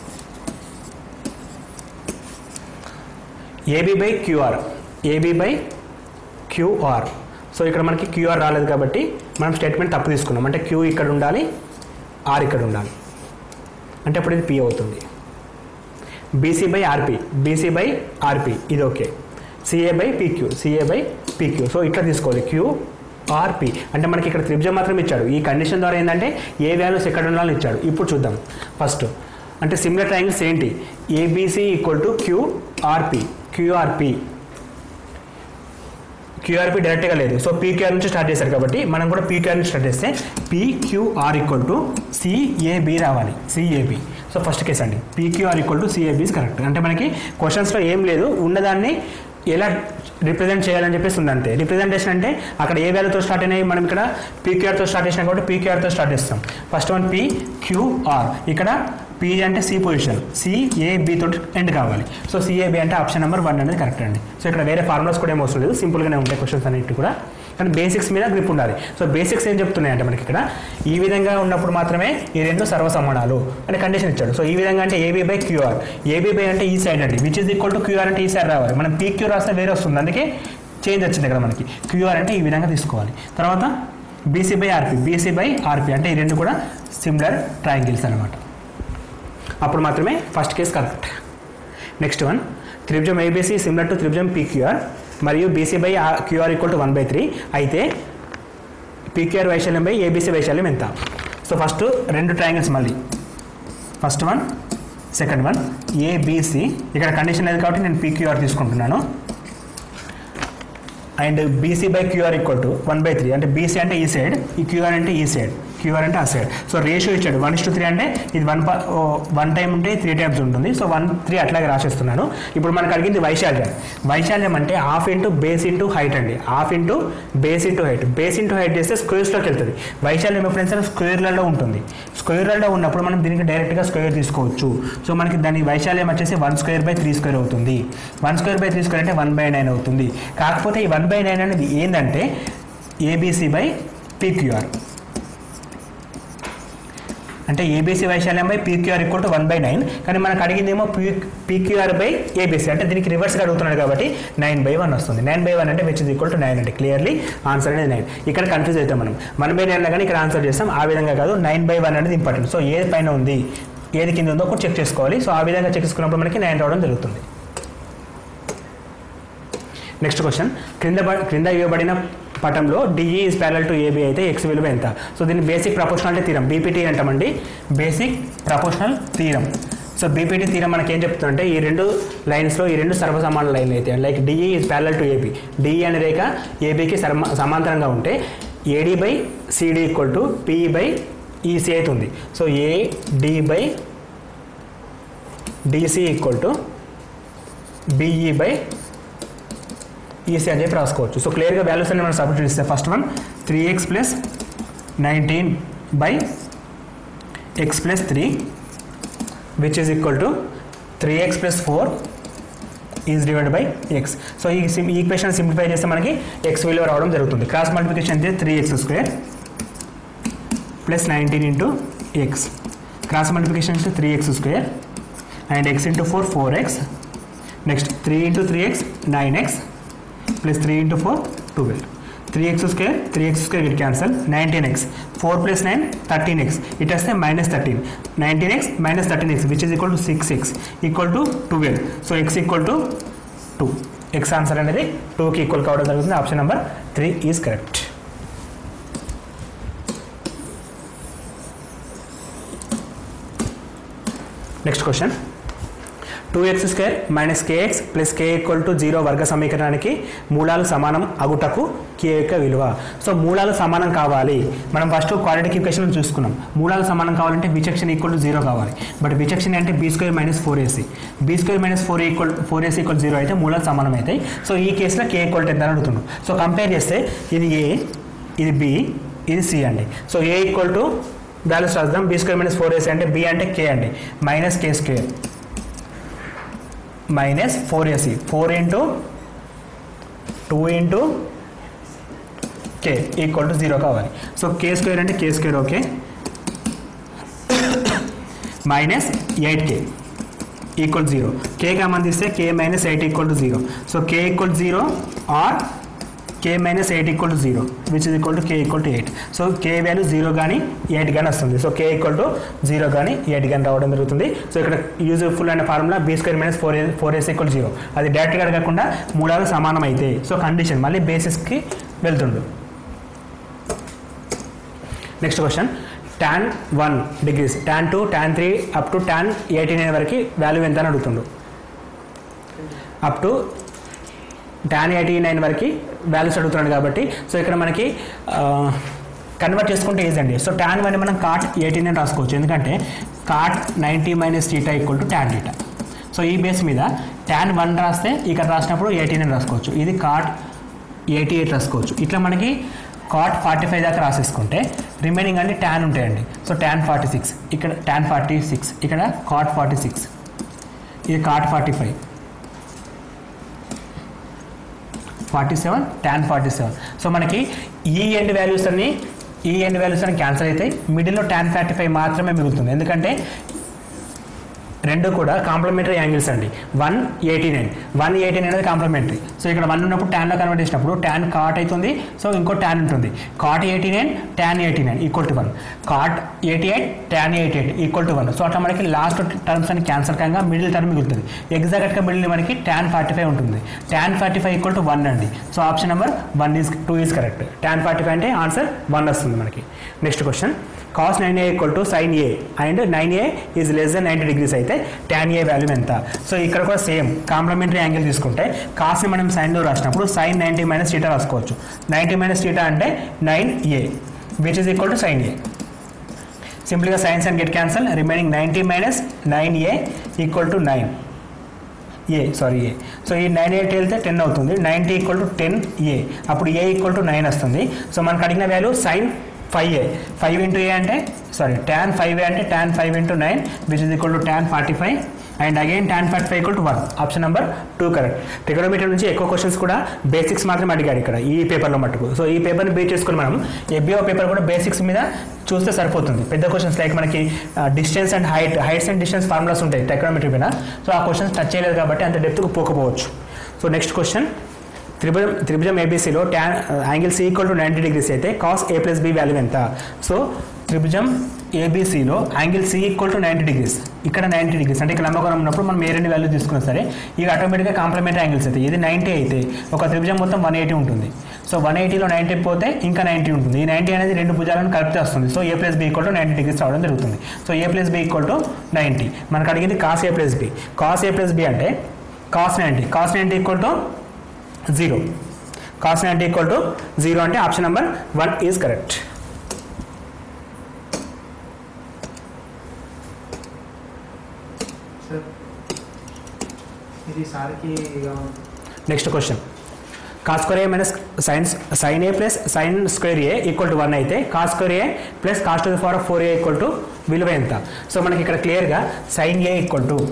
AB by QR AB by QR so ఇక్కడ మనకి క్యూఆర్ రాలేదు కాబట్టి మనం స్టేట్మెంట్ తప్పు తీసుకున్నాం అంటే క్యూ ఇక్కడ ఉండాలి ఆర్ ఇక్కడ ఉండాలి అంటే అప్పుడు ఇది పి అవుతుంది BC by RP BC by RP ఇది okay CA by PQ CA by PQ so ఇట్లా తీసుకోవాలి క్యూ ఆర్పి అంటే మనకి ఇక్కడ త్రిభుజం మాత్రం ఇచ్చాడు ఈ కండిషన్ ద్వారా ఏంటంటే ఏ వాల్యూస్ ఎక్కడ ఉండాలని ఇచ్చాడు ఇప్పుడు చూద్దాం ఫస్ట్ అంటే సిమిలర్ ట్రయాంగిల్స్ ఏంటి ABC equal to QRP QRP QRP డైరెక్ట్గా లేదు సో పీక్యూఆర్ నుంచి స్టార్ట్ చేశారు కాబట్టి మనం కూడా పీక్యూఆర్ నుంచి స్టార్ట్ చేస్తే పీక్యూఆర్ ఈక్వల్ టు సిఏబి రావాలి సిఏబి సో ఫస్ట్ కేసు అండి PQR equal to CAB is correct అంటే మనకి క్వశ్చన్స్లో ఏం లేదు ఉన్నదాన్ని ఎలా రిప్రజెంట్ చేయాలని చెప్పేసి ఉంది అంతే రిప్రజెంటేషన్ అంటే అక్కడ ఏ వాల్యూతో స్టార్ట్ అయినాయి మనం ఇక్కడ పీక్యూఆర్తో స్టార్ట్ చేసినాం కాబట్టి పీక్యూఆర్తో స్టార్ట్ చేస్తాం ఫస్ట్ వన్ పీ క్యూఆర్ ఇక్కడ పీ అంటే సి పొజిషన్ సిఏబి తోటి ఎండ్ కావాలి సో సిఏబి అంటే ఆప్షన్ నెంబర్ వన్ అనేది కరెక్ట్ అండి సో ఇక్కడ వేరే ఫార్ములాస్ కూడా ఏం అవసరం లేదు సింపుల్గానే ఉంటాయి క్వశ్చన్స్ అన్నిటి కూడా కానీ బేసిక్స్ మీద గ్రిప్ ఉండాలి సో బేసిక్స్ ఏం చెప్తున్నాయి అంటే మనకి ఇక్కడ ఈ విధంగా ఉన్నప్పుడు మాత్రమే ఈ రెండు సర్వసమానాలు అని కండిషన్ ఇచ్చాడు సో ఈ విధంగా అంటే AB by QR AB by అంటే ఈ సైడ్ అండి which is equal to QR అంటే ఈ సైడ్ రావాలి మనం పీక్యూ రాస్తే వేరే వస్తుంది అందుకే చేంజ్ వచ్చింది ఇక్కడ మనకి క్యూఆర్ అంటే ఈ విధంగా తీసుకోవాలి తర్వాత BC by RP BC by RP అంటే ఈ రెండు కూడా సిమిలర్ ట్రయాంగిల్స్ అనమాట అప్పుడు మాత్రమే first case correct next one త్రిభుజం ఏబీసీ సిమిలర్ టు త్రిభుజం పీక్యూఆర్ మరియు BC by QR equal to one by three అయితే పీక్యూఆర్ వైశాల్యం బై ఏబీసీ వైశాల్యం ఎంత సో ఫస్ట్ రెండు ట్రయాంగిల్స్ మళ్ళీ first one second one ABC ఇక్కడ కండిషన్ లేదు కాబట్టి నేను పీక్యూఆర్ తీసుకుంటున్నాను and BC by QR equal to one by three అంటే బీసీ అంటే ఈ సైడ్ ఈ క్యూఆర్ అంటే ఈ సైడ్ క్యూఆర్ అంటే ఆ సైడ్ సో రేషియో ఇచ్చాడు వన్ ఇస్ టు త్రీ అంటే ఇది వన్ వన్ టైం ఉంటే త్రీ టైమ్స్ ఉంటుంది సో వన్ త్రీ అట్లాగే రాసేస్తున్నాను ఇప్పుడు మనకు అడిగింది వైశాల్యం వైశాల్యం అంటే half into base into height అండి half into base into height base into height చేస్తే స్క్వేర్స్లోకి వెళ్తుంది వైశాల్యం ఎప్పుడైనా సరే స్క్వేర్లలో ఉంటుంది స్క్వేర్లలో ఉన్నప్పుడు మనం దీనికి డైరెక్ట్గా స్క్వేర్ తీసుకోవచ్చు సో మనకి దాని వైశాల్యం వచ్చేసి one square by three square అవుతుంది one square by three square అంటే వన్ బై నైన్ అవుతుంది కాకపోతే ఈ వన్ బై నైన్ అనేది ఏంటంటే ఏబీసీ బై పీక్యూఆర్ అంటే ఏబీసీ వైశాల్యం by PQR equal to one by nine కానీ మనకు అడిగిందేమో పీ పీక్యూఆర్ బై ఏబీసీ అంటే దీనికి రివర్స్గా అడుగుతున్నాడు కాబట్టి నైన్ బై వన్ వస్తుంది నైన్ బై వన్ అంటే which is equal to nine అంటే క్లియర్లీ ఆన్సర్ అనేది నైన్ ఇక్కడ కన్ఫ్యూజ్ అవుతాం మనం వన్ బై నైన్ కానీ ఇక్కడ ఆన్సర్ చేస్తాం ఆ విధంగా కాదు నైన్ బై వన్ అనేది ఇంపార్టెంట్ సో ఏది పైన ఉంది ఏది కింద ఉందో కూడా చెక్ చేసుకోవాలి సో ఆ విధంగా చెక్ చేసుకున్నప్పుడు మనకి నైన్ రావడం జరుగుతుంది నెక్స్ట్ క్వశ్చన్ క్రింద బ- క్రింద ఇవ్వబడిన పటంలో DE is parallel to AB అయితే ఎక్స్ విలువ ఎంత సో దీన్ని బేసిక్ ప్రపోర్షనాలిటీ తీరం బీపీటీ అంటామండి basic proportional theorem so BPT theorem మనకి ఏం చెప్తుందంటే ఈ రెండు లైన్స్లో ఈ రెండు సర్వసమాన లైన్లు అయితే like DE is parallel to AB DE అనే రేఖ ఏబీకి సమ సమాంతరంగా ఉంటే AD by CD equal to PE by EC అవుతుంది so AD by DC equal to BE by EC అని చెప్పి రాసుకోవచ్చు సో క్లియర్గా వాల్యూస్ అన్ని మనం సబ్స్టిట్యూట్ ఇస్తే first one three X plus nineteen by X plus three which is equal to three X plus four is divide by X so ఈ sim- ఈ equation simplify చేస్తే మనకి ఎక్స్ విలువ రావడం జరుగుతుంది క్రాస్ మల్టిప్లికేషన్ అయితే three X square plus nineteen into X cross multiplication అయితే three X square and X into four four X next three into three X nine X plus three into four twelve three X square three X square it cancel nineteen X four plus nine thirteen X it వస్తే minus thirteen nineteen X minus thirteen X which is equal to six X equal to twelve so X equal to two X answer అనేది టూకి equal కావడం జరుగుతుంది option number three is correct next question two X square minus K X plus K equal to zero వర్గ సమీకరణానికి మూలాలు సమానం అగుటకు కే యొక్క విలువ సో మూలాలు సమానం కావాలి మనం ఫస్ట్ క్వాలిటీ ఈక్వేషన్ చూసుకున్నాం మూలాలు సమానం కావాలంటే విచక్షణ ఈక్వల్ టు జీరో కావాలి బట్ విచక్షణ అంటే B square minus four AC be square minus four equal four A C equal zero అయితే మూలాలు సమానం అవుతాయి సో ఈ కేసులో కే ఈక్వల్ టెన్ అని అడుగుతున్నాం సో కంపేర్ చేస్తే ఇది ఏ ఇది బి ఇది సి అండి so a equal to balance రాద్దాం b square minus four ac అంటే బి అంటే కే అండి minus k square minus four ac four into two into k equal to zero కావాలి సో కే స్క్వేర్ అంటే k square okay minus eight కే equal zero k common తీస్తే k minus eight equal to zero so k equal zero or k minus eight equal to zero which is equal to k equal to eight so K value zero కానీ eight కానీ వస్తుంది so k equal to zero కానీ eight కానీ రావడం జరుగుతుంది so ఇక్కడ useful అనే formula b square minus four four s equal zero అది డైరెక్ట్గా అడగకుండా మూడాలు సమానం అయితే సో కండిషన్ మళ్ళీ బేసిస్కి వెళ్తుండు next question tan one degrees tan two tan three up to tan eighty nine వరకు వాల్యూ ఎంత అని అడుగుతుండు up to tan eighty nine వరకు వాల్యూస్ అడుగుతున్నాడు కాబట్టి సో ఇక్కడ మనకి కన్వర్ట్ చేసుకుంటే ఈజీ అండి సో ట్యాన్ వన్ మనం కాట్ ఎయిటీన్ అని రాసుకోవచ్చు ఎందుకంటే cot ninety minus theta equal to tan theta so ఈ బేస్ మీద ట్యాన్ వన్ రాస్తే ఇక్కడ రాసినప్పుడు ఎయిటీన్ అని రాసుకోవచ్చు ఇది కాట్ ఎయిటీ ఎయిట్ రాసుకోవచ్చు ఇట్లా మనకి కాట్ ఫార్టీ ఫైవ్ దాకా రాసేసుకుంటే రిమైనింగ్ అన్ని ట్యాన్ ఉంటాయండి సో ట్యాన్ ఫార్టీ సిక్స్ ఇక్కడ ట్యాన్ ఫార్టీ సిక్స్ ఇక్కడ కాట్ ఫార్టీ సిక్స్ ఇది cot forty five forty seven tan forty seven so మనకి ఈ ఎండ్ వాల్యూస్ అన్ని ఈ ఎండ్ వాల్యూస్ అన్ని క్యాన్సిల్ అవుతాయి మిడిల్లో ట్యాన్ ఫార్టీ ఫైవ్ మాత్రమే మిగులుతుంది ఎందుకంటే రెండు కూడా కాంప్లిమెంటరీ యాంగిల్స్ అండి one eighty nine one eighty nine అనేది కాంప్లిమెంటరీ సో ఇక్కడ వన్ ఉన్నప్పుడు ట్యాన్లో కన్వర్ట్ చేసినప్పుడు ట్యాన్ కాట్ అవుతుంది సో ఇంకో ట్యాన్ ఉంటుంది cot eighty nine tan eighty nine equal to one cot eighty eight tan eighty eight equal to one so అట్లా మనకి లాస్ట్ టర్మ్స్ అని క్యాన్సల్ కాగా మిడిల్ టర్మ్ మిగులుతుంది ఎగ్జాక్ట్గా మిడిల్ మనకి ట్యాన్ ఫార్టీ ఫైవ్ ఉంటుంది tan forty five equal to one అండి so option number one is two is correct tan forty five అంటే ఆన్సర్ వన్ వస్తుంది మనకి next question cos nine a equal to sine a and nine a is less than ninety degrees అయితే tan a value ఎంత so ఇక్కడ కూడా same complementary angle తీసుకుంటే కాస్ని మనం సైన్లో రాసినప్పుడు సైన్ నైంటీ మైనస్ టీటా రాసుకోవచ్చు నైంటీ మైనస్ టీటా అంటే nine a which is equal to sine a సింప్లీగా sines and get cancel remaining ninety minus nine a equal to nine a sorry a so ఈ nine eight వెళ్తే ten అవుతుంది ninety equal to ten a అప్పుడు a equal to nine వస్తుంది so మనకు అడిగిన value sine five a five into a అంటే sorry tan five ఏ అంటే tan five into nine which is equal to tan forty five and again tan forty five equal to one option number two correct trigonometry నుంచి ఎక్కువ questions కూడా basics మాత్రం అడిగాడు ఇక్కడ ఈ పేపర్లో మట్టుకు సో ఈ పేపర్ని బీట్ చేసుకుని మనం ఎబిఓ పేపర్ కూడా బేసిక్స్ మీద చూస్తే సరిపోతుంది పెద్ద క్వశ్చన్స్ లైక్ మనకి distance and height heights and distance formulas ఉంటాయి టెక్నోమీటర్ మీద సో ఆ క్వశ్చన్స్ టచ్ చేయలేదు కాబట్టి అంత డెప్త్కు పోకపోవచ్చు సో నెక్స్ట్ క్వశ్చన్ త్రిభుజం త్రిభుజం ఏబీసీలో tan angle c equal to ninety degrees అయితే cos a plus b value ఎంత సో త్రిభుజం ఏబీసీలో angle c equal to ninety degrees ఇక్కడ నైంటీ డిగ్రీస్ అంటే ఇక్కడ లంబకోణం ఉన్నప్పుడు మనం ఏ రెండు వాల్యూ తీసుకున్నా సరే ఇక ఆటోమేటిక్గా కాంప్లిమెంటరీ యాంగిల్స్ అయితే ఇది నైంటీ అయితే ఒక త్రిభుజం మొత్తం వన్ ఎయిటీ ఉంటుంది సో వన్ ఎయిటీలో నైంటీ పోతే ఇంకా నైంటీ ఉంటుంది ఈ నైంటీ అనేది రెండు భుజాలను కలిపితే వస్తుంది so a plus b equal to ninety degrees రావడం జరుగుతుంది so a plus b equal to ninety మనకు అడిగింది cos a plus b cos a plus b అంటే cos ninety cos ninety equal to zero cos ninety equal to zero అంటే option number one is correct sir ఇది సార్కి next question cos square A minus sine sine a plus sine square a equal to one అయితే cos square a plus cos to the power of four a equal to విలువ ఎంత so మనకి ఇక్కడ క్లియర్గా sine a equal to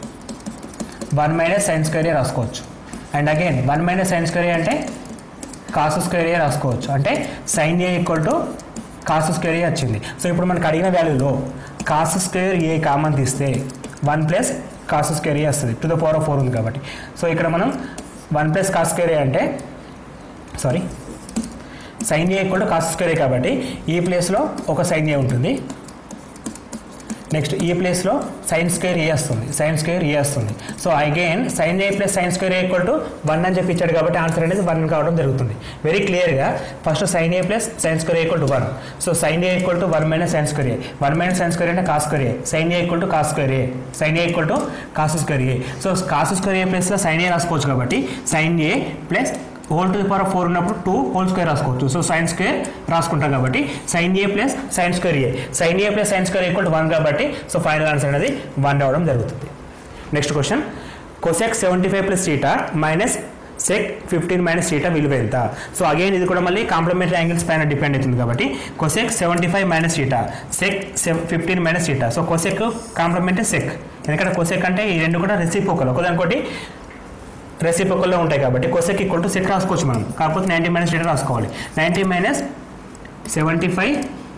one minus sine square a రాసుకోవచ్చు and again one minus sine square a అంటే cos square a రాసుకోవచ్చు అంటే sine a equal to cos square a వచ్చింది సో ఇప్పుడు మనకు అడిగిన వాల్యూలో కాస్ స్క్వేర్ ఏ కామన్ తీస్తే one plus cos square a వస్తుంది to the power of four ఉంది కాబట్టి సో ఇక్కడ మనం one plus cos square a అంటే sorry sine a equal to cos square a కాబట్టి ఈ ప్లేస్లో ఒక సైన్ ఏ ఉంటుంది నెక్స్ట్ ఈ ప్లేస్లో సైన్ స్క్వేర్ ఏ వస్తుంది సైన్ స్క్వేర్ ఏ వస్తుంది so again sine a plus sine square a equal to one అని చెప్పి ఇచ్చాడు కాబట్టి ఆన్సర్ అనేది వన్ కావడం జరుగుతుంది వెరీ క్లియర్గా first sine a plus sine square equal to one so sine a equal to one minus sine square a one minus sine square అంటే cos square a sine a equal to cos square a sine a equal to cos square a so cos square a ప్లస్లో sine a రాసుకోవచ్చు కాబట్టి sine a plus whole to the power four ఉన్నప్పుడు two whole square రాసుకోవచ్చు so sine square రాసుకుంటాం కాబట్టి sine a plus sine square a sine a plus sine square equal to one కాబట్టి so final answer అనేది one రావడం జరుగుతుంది next question cosec seventy five plus theta minus sec fifteen minus theta విలువ ఎంత so again ఇది కూడా మళ్ళీ complementary angles పైన డిపెండ్ అవుతుంది కాబట్టి cosec seventy five minus theta sec fifteen minus theta so cosec complementary sec ఎందుకంటే కొసెక్ అంటే ఈ రెండు కూడా రెసిపోకల్ ఒకదానికోటి రెసిపోకల్లో ఉంటాయి కాబట్టి కొసెక్ ఈక్వల్ టు సెక్ రాసుకోవచ్చు మనం కాకపోతే నైంటీ మైనస్ టీటా రాసుకోవాలి ninety minus seventy five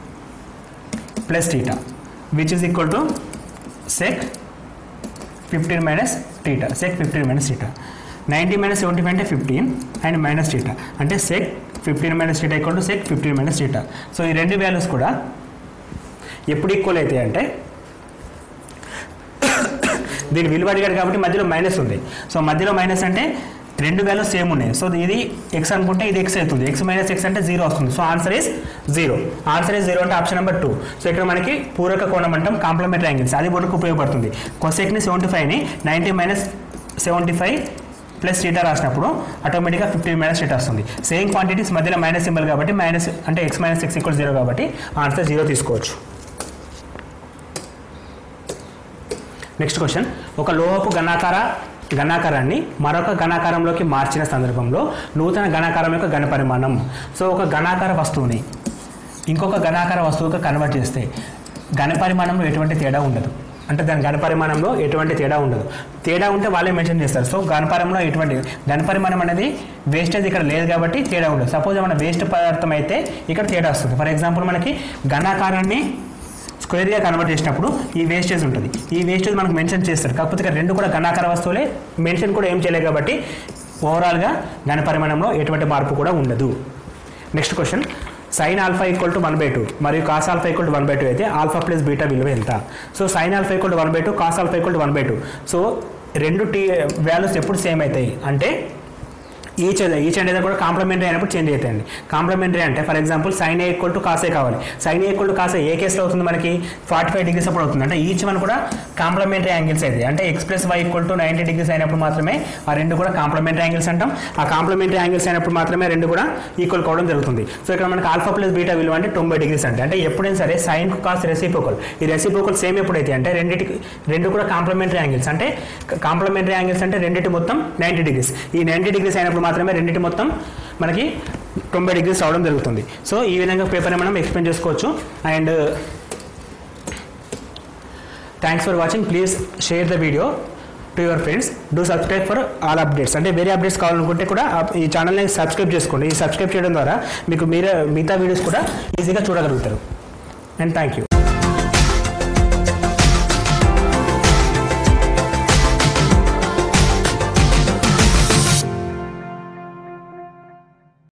plus theta which is equal to sec fifteen minus theta sec fifteen minus theta ninety minus seventy five అంటే ఫిఫ్టీన్ అండ్ మైనస్ టీటా అంటే sec fifteen minus theta equal to sec fifteen minus theta so ఈ రెండు values కూడా ఎప్పుడు equal అవుతాయి అంటే దీని విలువ అడిగాడు కాబట్టి మధ్యలో మైనస్ ఉంది సో మధ్యలో మైనస్ అంటే రెండు వాల్యూస్ సేమ్ ఉన్నాయి సో ఇది ఎక్స్ అనుకుంటే ఇది ఎక్స్ అవుతుంది ఎక్స్ మైనస్ ఎక్స్ అంటే జీరో వస్తుంది so answer is zero answer is zero అంటే ఆప్షన్ నెంబర్ టూ సో ఇక్కడ మనకి పూరక కోణం అంటాం కాంప్లిమెంటరీ యాంగిల్స్ అది మనకు ఉపయోగపడుతుంది కొసెక్ని సెవెంటీ ఫైవ్ని ninety minus seventy five plus theta రాసినప్పుడు ఆటోమేటిక్గా ఫిఫ్టీన్ మైనస్ టీటా వస్తుంది సేమ్ క్వాంటిటీస్ మధ్యలో మైనస్ సింబల్ కాబట్టి మైనస్ అంటే x minus x equal zero కాబట్టి ఆన్సర్ జీరో తీసుకోవచ్చు నెక్స్ట్ క్వశ్చన్ ఒక లోహపు ఘనాకార ఘనాకారాన్ని మరొక ఘనాకారంలోకి మార్చిన సందర్భంలో నూతన ఘనాకారం యొక్క ఘన పరిమాణం సో ఒక ఘనాకార వస్తువుని ఇంకొక ఘనాకార వస్తువుగా కన్వర్ట్ చేస్తే ఘన పరిమాణంలో ఎటువంటి తేడా ఉండదు అంటే దాని ఘన పరిమాణంలో ఎటువంటి తేడా ఉండదు తేడా ఉంటే వాళ్ళే మెన్షన్ చేస్తారు సో ఘన పరిమాణంలో ఎటువంటి ఘన పరిమాణం అనేది వేస్టేజ్ ఇక్కడ లేదు కాబట్టి తేడా ఉండదు సపోజ్ ఏమైనా వేస్ట్ పదార్థం అయితే ఇక్కడ తేడా వస్తుంది ఫర్ ఎగ్జాంపుల్ మనకి ఘనాకారాన్ని స్క్వేర్గా కన్వర్ట్ చేసినప్పుడు ఈ వేస్టేజ్ ఉంటుంది ఈ వేస్టేజ్ మనకు మెన్షన్ చేస్తారు కాకపోతే ఇక్కడ రెండు కూడా ఘనాకార వస్తువులే మెన్షన్ కూడా ఏం చేయలేదు కాబట్టి ఓవరాల్గా ఘన పరిమాణంలో ఎటువంటి మార్పు కూడా ఉండదు next question sine alpha equal to one by two మరియు cos alpha equal to one by two అయితే ఆల్ఫా ప్లస్ బీటా విలువ ఎంత so sine alpha equal to one by two cos alpha equal to one by two so రెండు టీ values ఎప్పుడు same అవుతాయి అంటే each each and కూడా complementary అయినప్పుడు change అవుతాయండి కాంప్లిమెంటరీ అంటే for example sine a equal to కాసే కావాలి సైన్ ఏ ఈక్వల్ టు కాసే ఏ కేసులో అవుతుంది మనకి ఫార్టీ ఫైవ్ డిగ్రీస్ అప్పుడు అవుతుంది అంటే ఈచ్ వన్ కూడా కాంప్లిమెంటరీ యాంగిల్స్ అయితే అంటే x plus y equal to ninety degrees అయినప్పుడు మాత్రమే ఆ రెండు కూడా కాంప్లిమెంటరీ యాంగిల్స్ అంటాం ఆ కాంప్లిమెంటరీ యాంగిల్స్ అయినప్పుడు మాత్రమే రెండు కూడా ఈక్వల్ కావడం జరుగుతుంది సో ఇక్కడ మనకి ఆల్ఫా ప్లస్ బీటా విలువ అంటే తొంభై డిగ్రీస్ అంటే అంటే ఎప్పుడైనా సరే సైన్ కాస్ రెసిపోకల్ ఈ రెసిపోకల్ సేమ్ ఎప్పుడైతే అంటే రెండింటికి రెండు కూడా కాంప్లిమెంటరీ యాంగిల్స్ అంటే కాంప్లిమెంటరీ యాంగిల్స్ అంటే రెండింటి మొత్తం నైంటీ డిగ్రీస్ ఈ నైంటీ డిగ్రీస్ అయినప్పుడు మాత్రమే రెండింటి మొత్తం మనకి తొంభై డిగ్రీస్ అవడం జరుగుతుంది సో ఈ విధంగా పేపర్ని మనం ఎక్స్ప్లెయిన్ చేసుకోవచ్చు and thanks for watching please share the video to your friends do subscribe for all updates అంటే వేరే అప్డేట్స్ కావాలనుకుంటే కూడా ఆ- ఈ ఛానల్ని సబ్స్క్రైబ్ చేసుకోండి ఈ సబ్స్క్రైబ్ చేయడం ద్వారా మీకు మీరే మిగతా వీడియోస్ కూడా ఈజీగా చూడగలుగుతారు అండ్ థ్యాంక్ యూ